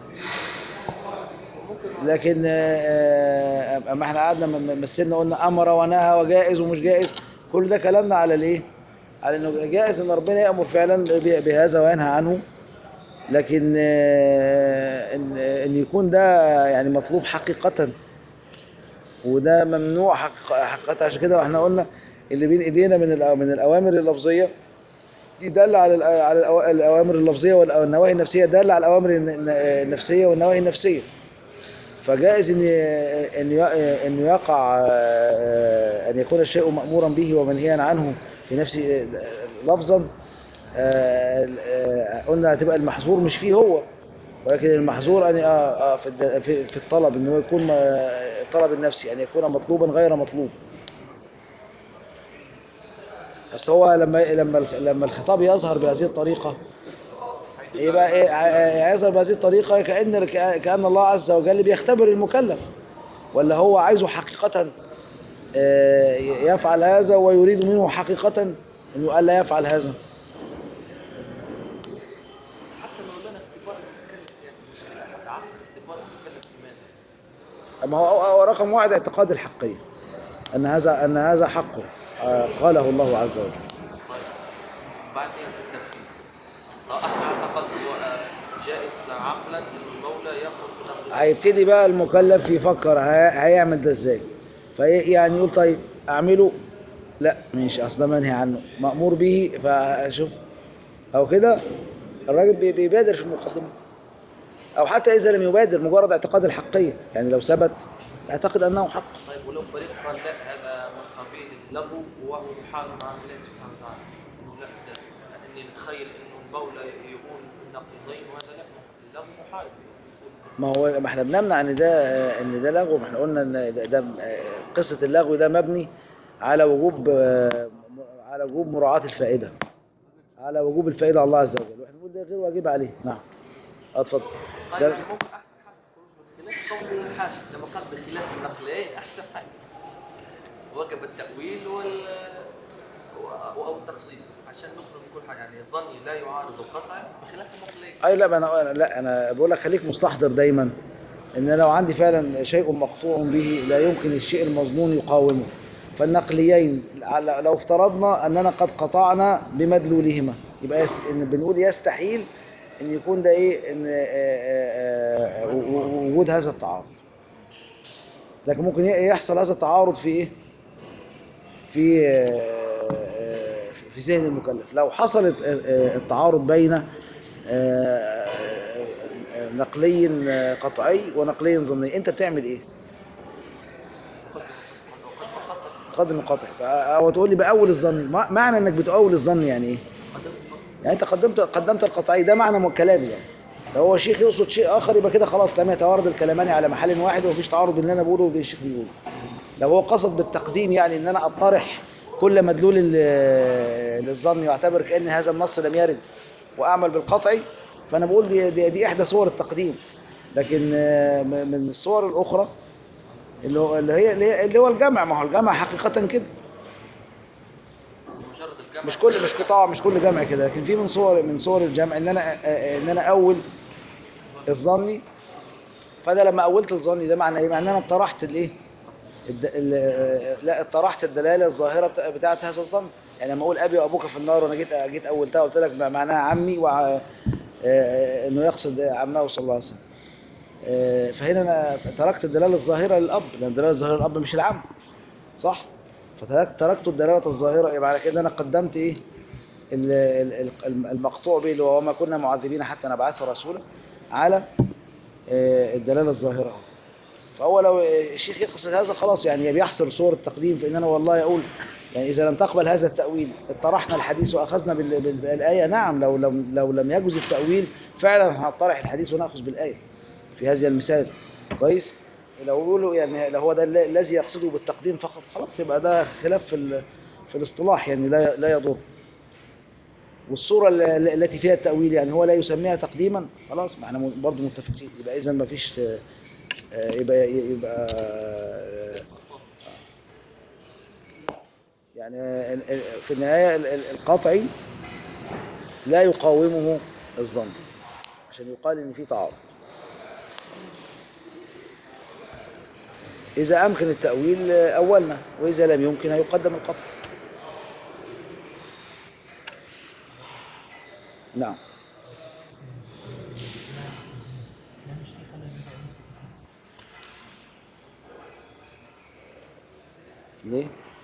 لكن آه، آه، اما احنا قعدنا م- م- مثلنا قلنا امر ونهى وجائز ومش جائز كل ده كلامنا على الايه على انه جائز ان ربنا يامر فعلا ب- بهذا وينهى عنه لكن آه، ان ان يكون ده يعني مطلوب حقيقة وده ممنوع حقيقة حقيقة عشان كده واحنا قلنا اللي بين ايدينا من الأ- من الاوامر اللفظيه دي دالة على الأ- على الأوا- الأوامر اللفظية والنواهي النفسية دالة على الأوامر الن- الن- النفسية والنواهي النفسية فجائز إن إن ي- إن يقع آه، أن يكون الشيء مأمورا به ومنهيا عنه في نفس آه، لفظا آه، آه، قلنا هتبقى المحظور مش فيه هو ولكن المحظور أن آه، آه، في الد- في في الطلب إن هو يكون آه، الطلب النفسي أن يكون مطلوبا غير مطلوب بس هو لما لما لما الخطاب يظهر بهذه الطريقة يبقى ايه ع- يظهر بهذه الطريقة كأن كأن الله عز وجل بيختبر المكلف ولا هو عايزه حقيقة آه، يفعل هذا ويريد منه حقيقة انه الا يفعل هذا حتى لو لنا اختبار المكلف يعني حتى عصر اختبار المكلف لماذا؟ اما هو هو رقم واحد اعتقاد الحقية ان هذا ان هذا حقه آه، قاله الله عز وجل طيب بعد كده في التنفيذ اه احنا اعتقد هو آه، جائز عقلا ان المولى ياخذ بنفسه هيبتدي بقى المكلف يفكر هي- هيعمل ده ازاي في يعني يقول طيب اعمله لا مش اصلا منهي عنه مأمور به فشوف او كده الراجل بي- بيبادر في المقدمة او حتى اذا لم يبادر مجرد اعتقاد الحقية يعني لو ثبت اعتقد انه حق طيب ولو فريق قال لا هذا من قبيل اللغو وهو يحال مع الله سبحانه وتعالى إنه لا ده اني نتخيل انه المولى يقول النقيضين وهذا لغو لغو محال ما هو ما احنا بنمنع ان ده ان ده لغو ما احنا قلنا ان ده, ده قصة اللغو ده مبني على وجوب على وجوب مراعاة الفائدة على وجوب الفائدة على الله عز وجل واحنا بنقول ده غير واجب عليه نعم اتفضل قال ده- يعني ممكن احسن حاجه خروج من الخلاف قول الحاشد لما قال بخلاف النقلين احسن حاجه وجب التاويل وال و- او التخصيص عشان نخرج من كل حاجه يعني الظني لا يعارض القطع بخلاف النقلين اي لا ما انا لا انا بقول لك خليك مستحضر دايما ان لو عندي فعلا شيء مقطوع به لا يمكن الشيء المظنون يقاومه فالنقليين على- لو افترضنا اننا قد قطعنا بمدلولهما يبقى يست... إن بنقول يستحيل ان يكون ده ايه ان آه، آه، آه، و- و- وجود هذا التعارض لكن ممكن ي- يحصل هذا التعارض في ايه في آه، آه، في ذهن المكلف لو حصلت آه، آه، التعارض بين آه، آه، آه، نقلي آه، قطعي ونقلي ظني انت بتعمل ايه قدم القطع او تقول لي باول الظن مع- معنى انك بتأول الظن يعني ايه يعني انت قدمت قدمت القطعي ده معنى من كلامي يعني لو هو شيخ يقصد شيء اخر يبقى كده خلاص لم يتوارد الكلامان على محل واحد ومفيش تعارض بين اللي انا بقوله وبين الشيخ بيقوله لو هو قصد بالتقديم يعني ان انا اطرح كل مدلول ال- للظن واعتبر كان هذا النص لم يرد واعمل بالقطعي فانا بقول دي, دي, دي احدى صور التقديم لكن آه، م- من الصور الاخرى اللي هو اللي هي اللي هي- اللي هو الجمع ما هو الجمع حقيقة كده مجرد الجمع مش كل مش قطاع مش كل جمع كده لكن في من صور من صور الجمع ان انا آه، آه، ان انا اول الظني فانا لما اولت الظني ده معنى ايه معنى ان انا طرحت الايه الد... ال... لا طرحت الدلاله الظاهره بتا- بتاعه هذا الظن يعني لما اقول ابي وابوك في النار وانا جيت جيت اولتها قلت لك معناها عمي وع... آه، انه يقصد عمه صلى الله عليه وسلم آه، فهنا انا تركت الدلاله الظاهره للاب لان الدلاله الظاهره للاب مش العم صح فتركت تركت الدلاله الظاهره يبقى على كده انا قدمت ايه ال- ال- ال- المقطوع به اللي هو وما كنا معذبين حتى نبعث رسولا على آه، الدلاله الظاهره فهو لو الشيخ يقصد هذا خلاص يعني بيحصر صور التقديم في ان انا والله اقول يعني اذا لم تقبل هذا التاويل اطرحنا الحديث واخذنا بال- بال- بالايه نعم لو لم لو لم يجوز التاويل فعلا هنطرح الحديث وناخذ بالايه في هذا المثال كويس لو يقولوا يعني لو هو ده الل- الذي يقصده بالتقديم فقط خلاص يبقى ده خلاف في ال- في الاصطلاح يعني لا لا يضر والصورة ال- ال- التي فيها التأويل يعني هو لا يسميها تقديما خلاص ما احنا م- برضه متفقين يبقى إذا ما فيش آه، آه، يبقى يبقى آه، يعني ال- ال- في النهاية ال- ال- القطعي لا يقاومه الظن عشان يقال إن في تعارض إذا أمكن التأويل آه، أولنا وإذا لم يمكن هيقدم القطع نعم ليه؟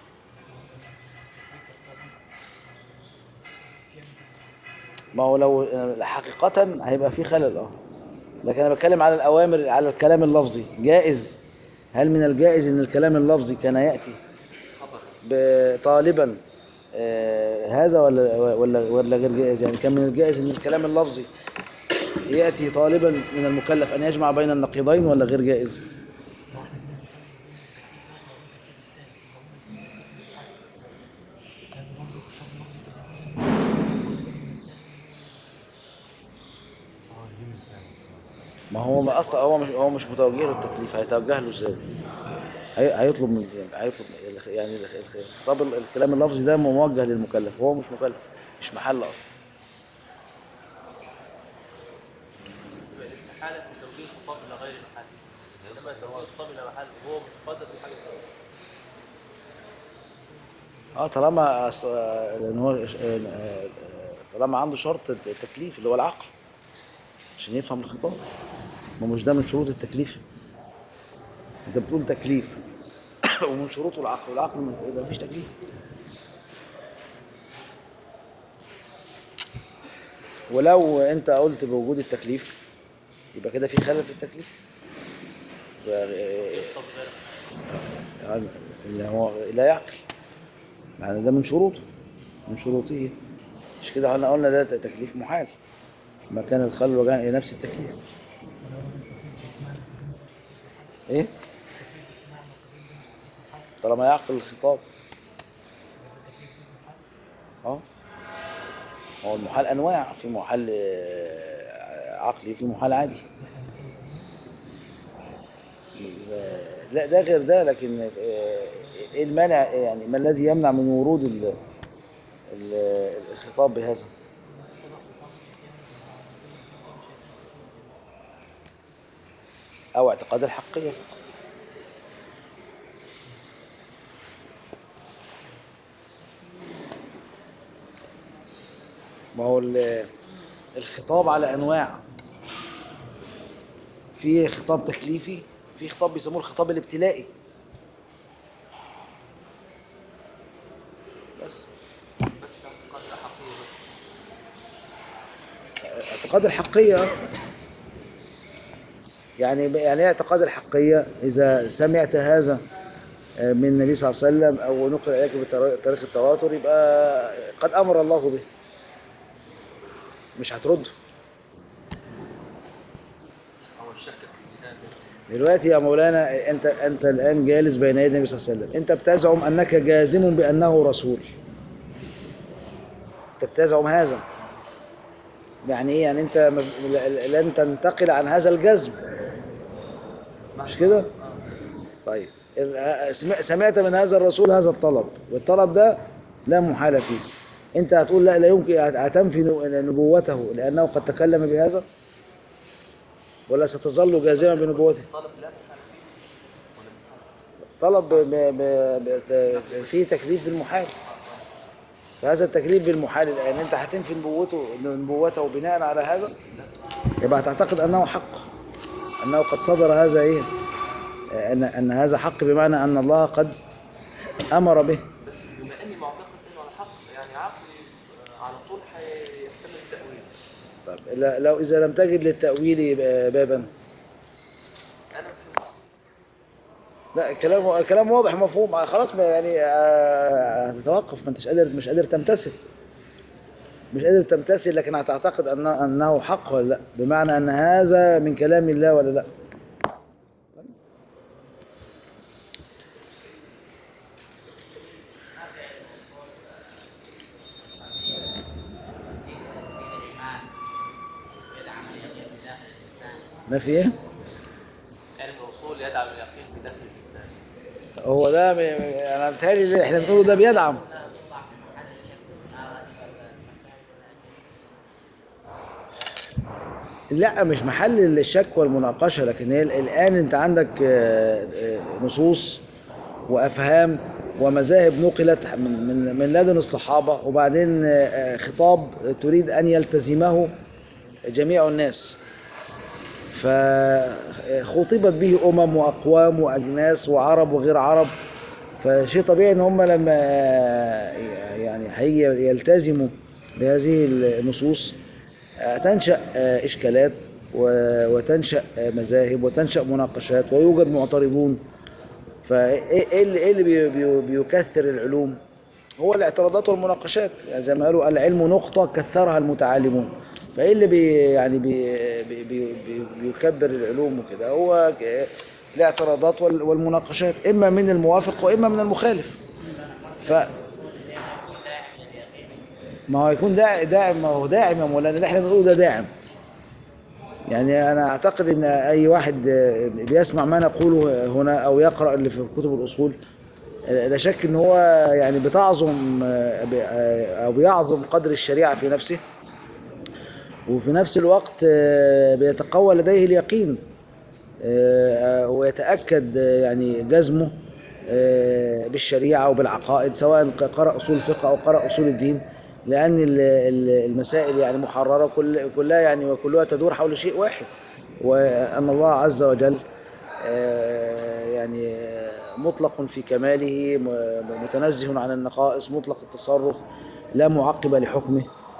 ما هو لو حقيقة هيبقى في خلل اه لكن انا بتكلم على الاوامر على الكلام اللفظي جائز هل من الجائز ان الكلام اللفظي كان ياتي ب- طالبا آه، هذا ولا ولا ولا غير جائز يعني كان من الجائز ان الكلام اللفظي ياتي طالبا من المكلف ان يجمع بين النقيضين ولا غير جائز ما هو ما اصلا هو مش هو مش متوجه له التكليف هيتوجه له ازاي هي- هيطلب من هيطلب يعني الخطاب الكلام اللفظي ده موجه للمكلف وهو مش مكلف مش محل اصلا يبقى الاستحالة في توجيه الخطاب إلى غير المحل إنما توجيه الخطاب إلى محل وهو مش قادر في حاجة ثانية اه طالما أص- آه، لان هو آه، آه، طالما عنده شرط التكليف اللي هو العقل عشان يفهم الخطاب ما مش ده من شروط التكليف انت بتقول تكليف ومن شروطه العقل والعقل من يبقى مفيش تكليف ولو انت قلت بوجود التكليف يبقى كده في خلل في التكليف يبقى- يخطب غير يعني اللي هو لا يعقل يعني ده من شروطه من شروطه مش كده احنا قلنا ده تكليف محال مكان الخل وكان نفس التكليف ايه طالما يعقل الخطاب اه هو المحال انواع في محال آه، عقلي في محال عادي لا ده غير ده لكن آه، ايه المانع يعني ما الذي يمنع من ورود ال- ال- الخطاب بهذا او اعتقاد الحقية ما هو ال- الخطاب على انواع في خطاب تكليفي في خطاب بيسموه الخطاب الابتلائي بس بس اعتقاد حقيقي بس اعتقاد الحقية يعني يعني ايه اعتقاد الحقية إذا سمعت هذا من النبي صلى الله عليه وسلم أو نقل إليك بطريق التواتر يبقى قد أمر الله به مش هترده او الشك في الكتاب دلوقتي يا مولانا أنت أنت الآن جالس بين يدي النبي صلى الله عليه وسلم أنت بتزعم أنك جازم بأنه رسول أنت بتزعم هذا يعني إيه يعني أنت م- لن تنتقل عن هذا الجزم مش كده؟ طيب ال- سمع- سمعت من هذا الرسول هذا الطلب والطلب ده لا محالة فيه انت هتقول لا لا يمكن هتنفي نبوته لانه قد تكلم بهذا ولا ستظل جازما بنبوته طالب لا محال فيه ولا محال طلب ب- ب- ب- فيه تكليف بالمحال فهذا التكليف بالمحال الان انت هتنفي نبوته نبوته بناء على هذا يبقى هتعتقد انه حق انه قد صدر هذا ايه ان ان هذا حق بمعنى ان الله قد امر به بس بما اني معتقد انه على حق يعني عقلي آه، على طول هيحتمل التأويل طب لا- لو اذا لم تجد للتاويل يبقى بابا انا فهمت لا كلام كلام واضح مفهوم خلاص ما يعني آه، هتتوقف ما انتش قادر مش قادر تمتثل مش قادر تمتثل لكن هتعتقد أن انه حق ولا لا بمعنى ان هذا من كلام الله ولا لا ما في ايه علم الوصول يدعم اليقين في داخل الإنسان هو ده م- م- انا بتهيألي اللي احنا بنقوله ده بيدعم لا مش محل الشك والمناقشة لكن هي الآن أنت عندك آه، آه، نصوص وأفهام ومذاهب نقلت من من من لدن الصحابة وبعدين آه، خطاب تريد أن يلتزمه جميع الناس فخطبت به أمم وأقوام وأجناس وعرب وغير عرب فشيء طبيعي ان هم لما يعني هيجي يلتزموا بهذه النصوص تنشأ إشكالات و- وتنشأ مذاهب وتنشأ مناقشات ويوجد معترضون فإيه إيه اللي, إيه اللي بي- بي- بيكثر العلوم هو الاعتراضات والمناقشات يعني زي ما قالوا العلم نقطة كثرها المتعالمون فإيه اللي بي يعني بي بي بي بي بيكبر العلوم وكده هو ك- الاعتراضات وال- والمناقشات إما من الموافق وإما من المخالف ف ما هو يكون داعم داعم ما هو داعم يا مولانا اللي احنا بنقوله ده داعم يعني انا اعتقد ان اي واحد آه، بيسمع ما نقوله هنا او يقرا اللي في كتب الاصول آه، لا شك ان هو يعني بتعظم آه، ب- آه، او بيعظم قدر الشريعه في نفسه وفي نفس الوقت آه، بيتقوى لديه اليقين آه، ويتاكد آه، يعني جزمه آه، بالشريعه وبالعقائد سواء قرأ اصول الفقه او قرأ اصول الدين لان ال- ال- المسائل يعني محرره كل كلها يعني وكلها تدور حول شيء واحد وان الله عز وجل آه، يعني آه، مطلق في كماله م- متنزه عن النقائص مطلق التصرف لا معقب لحكمه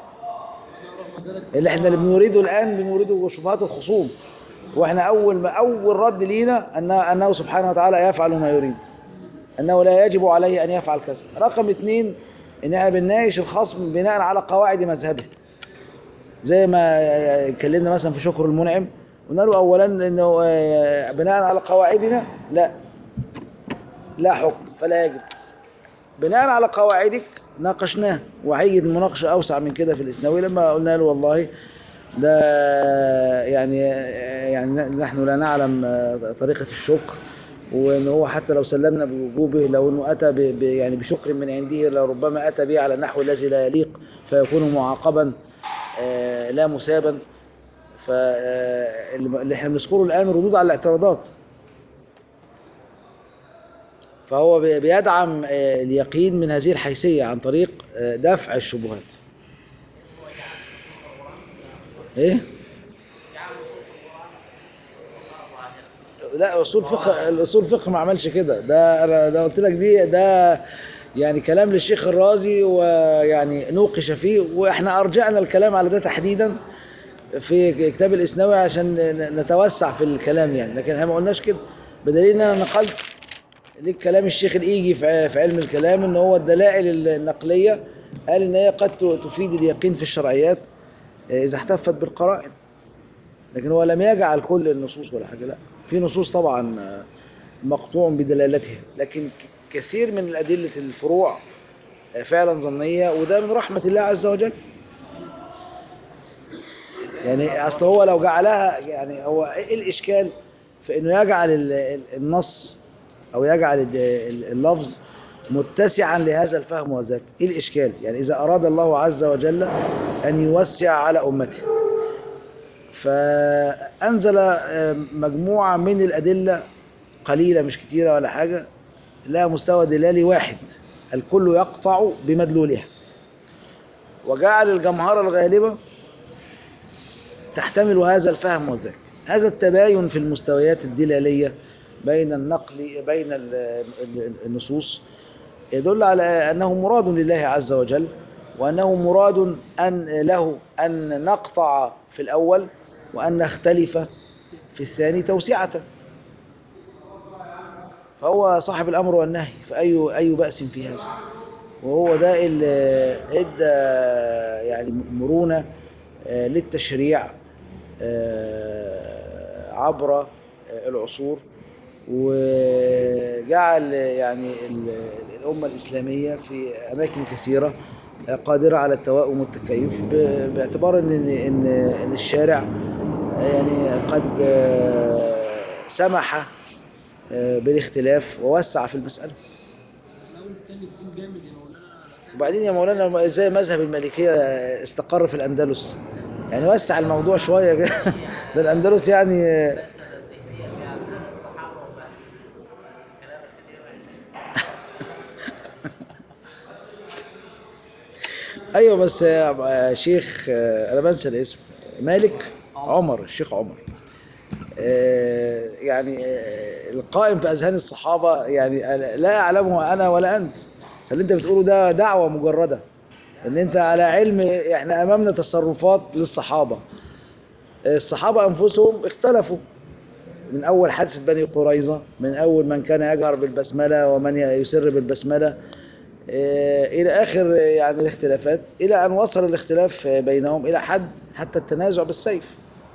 اللي احنا اللي بنريده الان بنريده شبهات الخصوم واحنا اول ما اول رد لينا انه, أنه سبحانه وتعالى يفعل ما يريد انه لا يجب عليه ان يفعل كذا رقم اثنين ان احنا بنناقش الخصم بناء على قواعد مذهبه زي ما اتكلمنا مثلا في شكر المنعم قلنا له اولا انه آه، بناء على قواعدنا لا لا حكم فلا يجب بناء على قواعدك ناقشناه وهيجي المناقشه اوسع من كده في الاسنوي لما قلنا له والله ده يعني يعني نحن لا نعلم آه، طريقه الشكر وان هو حتى لو سلمنا بوجوبه لو انه اتى ب ب- يعني بشكر من عنده لربما اتى به على النحو الذي لا يليق فيكون معاقبا آه، لا مسابا فاللي احنا بنذكره الان ردود على الاعتراضات فهو بي- بيدعم آه، اليقين من هذه الحيثيه عن طريق آه، دفع الشبهات ايه لا اصول فقه الاصول فقه ما عملش كده ده أنا- ده قلت لك دي ده يعني كلام للشيخ الرازي ويعني نوقش فيه واحنا ارجعنا الكلام على ده تحديدا في كتاب الاسنوي عشان ن- نتوسع في الكلام يعني لكن احنا ما قلناش كده بدليل ان انا نقلت ليك كلام الشيخ الايجي في ع- في علم الكلام ان هو الدلائل النقليه قال ان هي قد ت- تفيد اليقين في الشرعيات آه، اذا احتفت بالقرائن لكن هو لم يجعل كل النصوص ولا حاجه لا في نصوص طبعا آه، مقطوع بدلالتها لكن ك- كثير من الادله الفروع آه، فعلا ظنيه وده من رحمه الله عز وجل يعني اصل هو لو جعلها يعني هو ايه الاشكال في انه يجعل ال- ال- النص او يجعل ال- ال- اللفظ متسعا لهذا الفهم وذاك ايه الاشكال يعني اذا اراد الله عز وجل ان يوسع على امته فانزل آه، مجموعه من الادله قليله مش كتيره ولا حاجه لها مستوى دلالي واحد الكل يقطع بمدلولها وجعل الجمهره الغالبه تحتمل هذا الفهم وذاك هذا التباين في المستويات الدلالية بين النقل بين ال- ال- النصوص يدل على أنه مراد لله عز وجل وأنه مراد أن له أن نقطع في الأول وأن نختلف في الثاني توسعة فهو صاحب الأمر والنهي فأي أي بأس في هذا وهو ده اللي ادى يعني مرونة آه، للتشريع آه، عبر آه، العصور وجعل يعني ال- الأمة الإسلامية في أماكن كثيرة آه، قادرة على التوائم والتكيف ب- باعتبار إن إن إن الشارع آه، يعني قد آه، سمح آه، بالاختلاف ووسع في المسألة لو كان الدين جامد يا مولانا وبعدين يا مولانا زي مذهب المالكية استقر في الأندلس يعني وسع الموضوع شوية كده ده الأندلس يعني أيوة بس يا شيخ أنا بنسى الاسم مالك عمر الشيخ عمر آه، يعني آه، القائم في أذهان الصحابة يعني لا أعلمه أنا ولا أنت فاللي أنت بتقوله ده دعوة مجردة ان انت على علم احنا امامنا تصرفات للصحابة الصحابة انفسهم اختلفوا من اول حادثة بني قريظة من اول من كان يجهر بالبسملة ومن يسر بالبسملة اه، الى اخر يعني الاختلافات الى ان وصل الاختلاف بينهم الى حد حتى التنازع بالسيف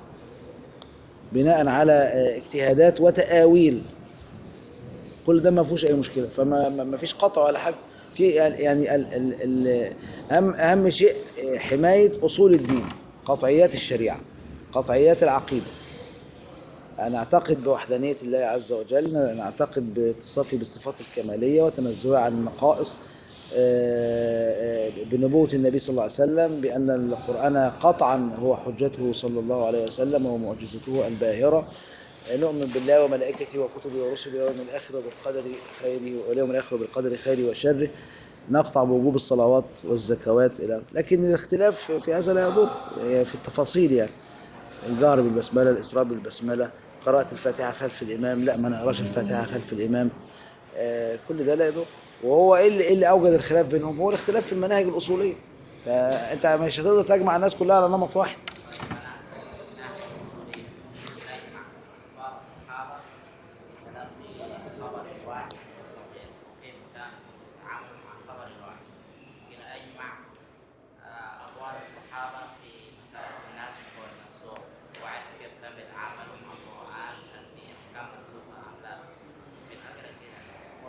بناء على اه، اجتهادات وتآويل كل ده ما فيهوش اي مشكله فما ما ما فيش قطع ولا حاجه في يعني ال ال ال اهم اهم شيء حمايه اصول الدين قطعيات الشريعه قطعيات العقيده نعتقد بوحدانيه الله عز وجل نعتقد باتصافه بالصفات الكماليه وتنزهه عن النقائص آه، آه، بنبوة النبي صلى الله عليه وسلم بأن القرآن قطعا هو حجته صلى الله عليه وسلم ومعجزته الباهرة نؤمن بالله وملائكته وكتبه ورسله واليوم الآخر وبالقدر خيره واليوم الآخر وبالقدر خيره وشره نقطع بوجوب الصلوات والزكوات إلى لكن الاختلاف في هذا لا يضر هي في التفاصيل يعني الجهر بالبسملة الإسراء بالبسملة قراءة الفاتحة خلف الإمام لا ما نقراش الفاتحة خلف الإمام آه، كل ده لا يضر وهو ايه اللي, إيه اللي اوجد الخلاف بينهم هو الاختلاف في المناهج الاصوليه فانت مش هتقدر تجمع الناس كلها على نمط واحد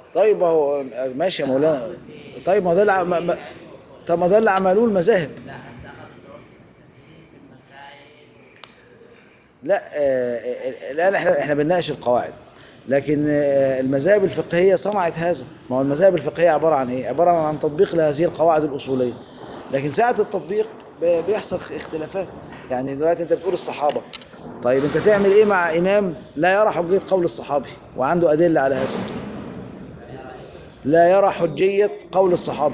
طيب ما هو ماشي يا مولانا طيب ما ده اللي ع- ما- ما- طب ما ده اللي عملوه المذاهب لا دخل دروس التدريس في المسائل لا آه، آه، الان احنا احنا بنناقش القواعد لكن آه، المذاهب الفقهيه صنعت هذا ما هو المذاهب الفقهيه عباره عن ايه عباره عن تطبيق لهذه القواعد الاصوليه لكن ساعه التطبيق ب- بيحصل اختلافات يعني دلوقتي انت بتقول الصحابه طيب انت تعمل ايه مع امام لا يرى حجيه قول الصحابي وعنده ادله على هذا لا يرى حجيه قول الصحابي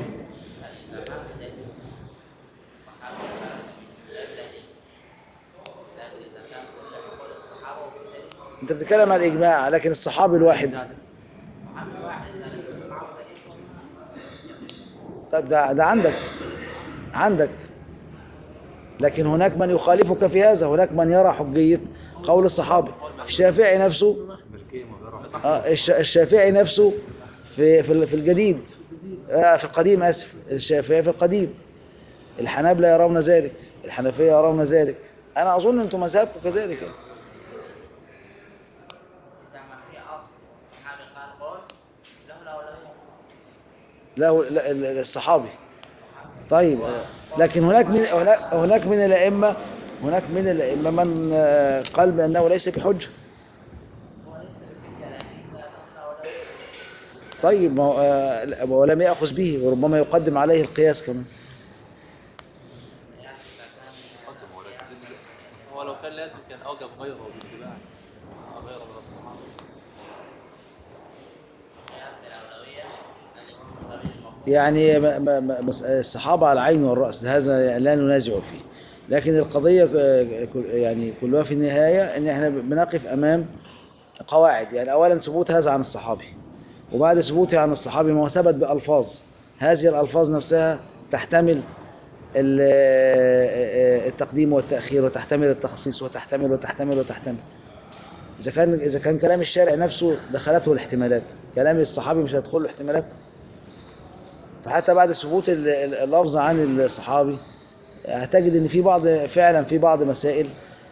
انت بتتكلم عن الاجماع لكن الصحابي الواحد طيب ده ده عندك عندك لكن هناك من يخالفك في هذا هناك من يرى حجية قول الصحابي الشافعي نفسه ملكية مضارة آه، الش- الشافعي نفسه في في ال- في الجديد آه، في القديم اسف الشافعي في القديم الحنابلة يرون ذلك الحنفية يرون ذلك انا اظن انتم مذهبكم كذلك يعني. إذا ما في أصل الصحابي قال قول له الأولوية لا لا- ال- الصحابي طيب آه، لكن هناك من هناك هناك من الائمه هناك من الائمه من آه، قال بانه ليس بحجه طيب ما هو آه، لا، ما هو لم ياخذ به وربما يقدم عليه القياس كمان هو لو كان لازم كان أوجب غيره بالاتباع غيره من الصحابة قياس الأولوية الإمام النووي المفروض يعني ما- ما- ما- مس- الصحابة على العين والرأس هذا لا ننازع فيه لكن القضية ك- كل- يعني كلها في النهاية ان احنا بنقف امام قواعد يعني اولا ثبوت هذا عن الصحابي وبعد ثبوته عن الصحابي ما هو ثبت بألفاظ هذه الألفاظ نفسها تحتمل ال- التقديم والتأخير وتحتمل التخصيص وتحتمل وتحتمل وتحتمل إذا كان إذا كان كلام الشارع نفسه دخلته الاحتمالات كلام الصحابي مش هيدخل له احتمالات فحتى بعد ثبوت ال- ال- اللفظ عن الصحابي هتجد ان في بعض فعلا في بعض مسائل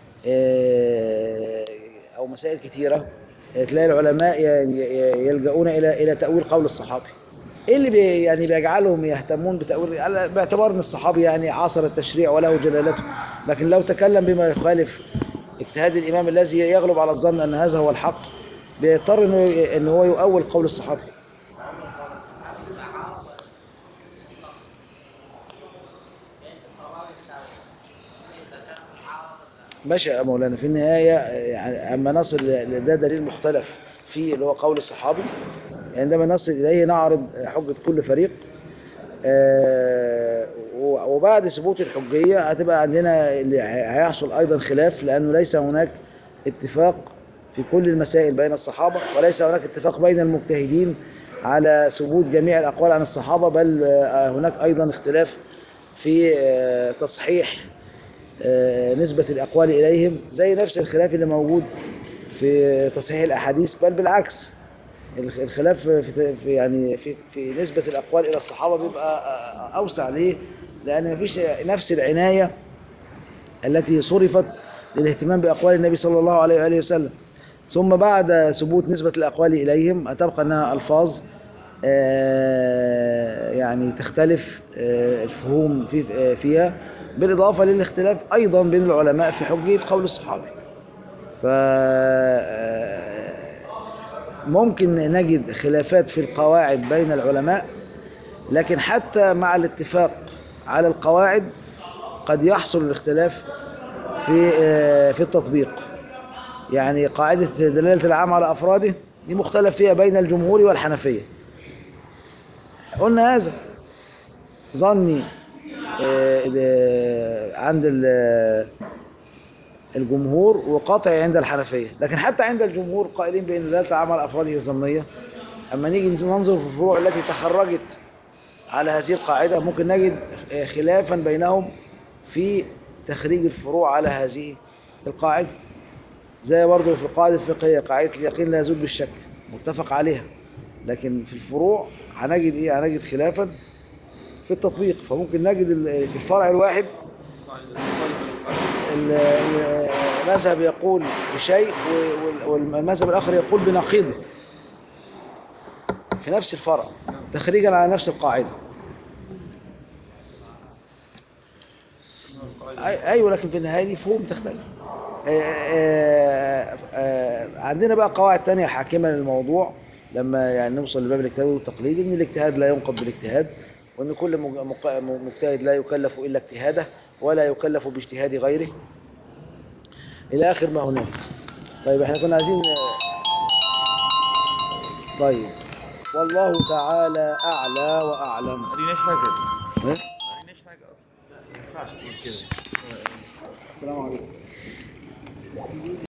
آه، او مسائل كتيره آه، تلاقي العلماء ي- ي- يلجؤون الى الى تاويل قول الصحابي ايه اللي بي يعني بيجعلهم يهتمون بتاويل على- باعتبار ان الصحابي يعني عاصر التشريع وله جلالته لكن لو تكلم بما يخالف اجتهاد الامام الذي يغلب على الظن ان هذا هو الحق بيضطر انه ان هو يؤول قول الصحابي ماشي يا مولانا في النهاية يعني أما نصل ل- ده دليل مختلف فيه اللي هو قول الصحابي عندما نصل إليه نعرض حجة كل فريق آه، و- وبعد ثبوت الحجية هتبقى عندنا اللي هي- هيحصل أيضا خلاف لأنه ليس هناك اتفاق في كل المسائل بين الصحابة وليس هناك اتفاق بين المجتهدين على ثبوت جميع الأقوال عن الصحابة بل آه، هناك أيضا اختلاف في آه، تصحيح آه، نسبة الأقوال إليهم زي نفس الخلاف اللي موجود في تصحيح الأحاديث بل بالعكس الخ- الخلاف في في- يعني في في نسبة الأقوال إلى الصحابة بيبقى آه، أوسع ليه؟ لأن مفيش نفس العناية التي صرفت للاهتمام بأقوال النبي صلى الله عليه وآله وسلم ثم بعد ثبوت نسبة الأقوال إليهم هتبقى أنها ألفاظ آه، يعني تختلف آه، الفهوم في آه، فيها بالإضافة للاختلاف أيضا بين العلماء في حجية قول الصحابي ف آه، ممكن نجد خلافات في القواعد بين العلماء لكن حتى مع الاتفاق على القواعد قد يحصل الاختلاف في آه، في التطبيق يعني قاعدة دلالة العام على أفراده دي مختلف فيها بين الجمهور والحنفية قلنا هذا ظني آه، آه، عند ال- الجمهور وقاطعي عند الحنفية لكن حتى عند الجمهور قائلين بأن دلالة العام على أفراده الظنية أما نيجي ننظر في الفروع التي تخرجت على هذه القاعدة ممكن نجد آه، خلافا بينهم في تخريج الفروع على هذه القاعدة زي برضه في القاعدة الفقهية قاعدة اليقين لا يزول بالشك متفق عليها لكن في الفروع هنجد ايه هنجد خلافا في التطبيق فممكن نجد ال- في الفرع الواحد ال- ال- المذهب يقول بشيء و- وال- والمذهب الآخر يقول بنقيضه في نفس الفرع تخريجا على نفس القاعدة أي- ايوه لكن في النهايه دي فهم تختلف آه، آه، آه، عندنا بقى قواعد تانية حاكمة للموضوع لما يعني نوصل لباب الاجتهاد والتقليد ان الاجتهاد لا ينقض بالاجتهاد وان كل مج- مق- مجتهد لا يكلف الا اجتهاده ولا يكلف باجتهاد غيره الى اخر ما هناك طيب احنا كنا عايزين طيب والله تعالى اعلى واعلم ما قريناش حاجة ها؟ ما قريناش حاجة أصلا ما ينفعش تقول كده السلام عليكم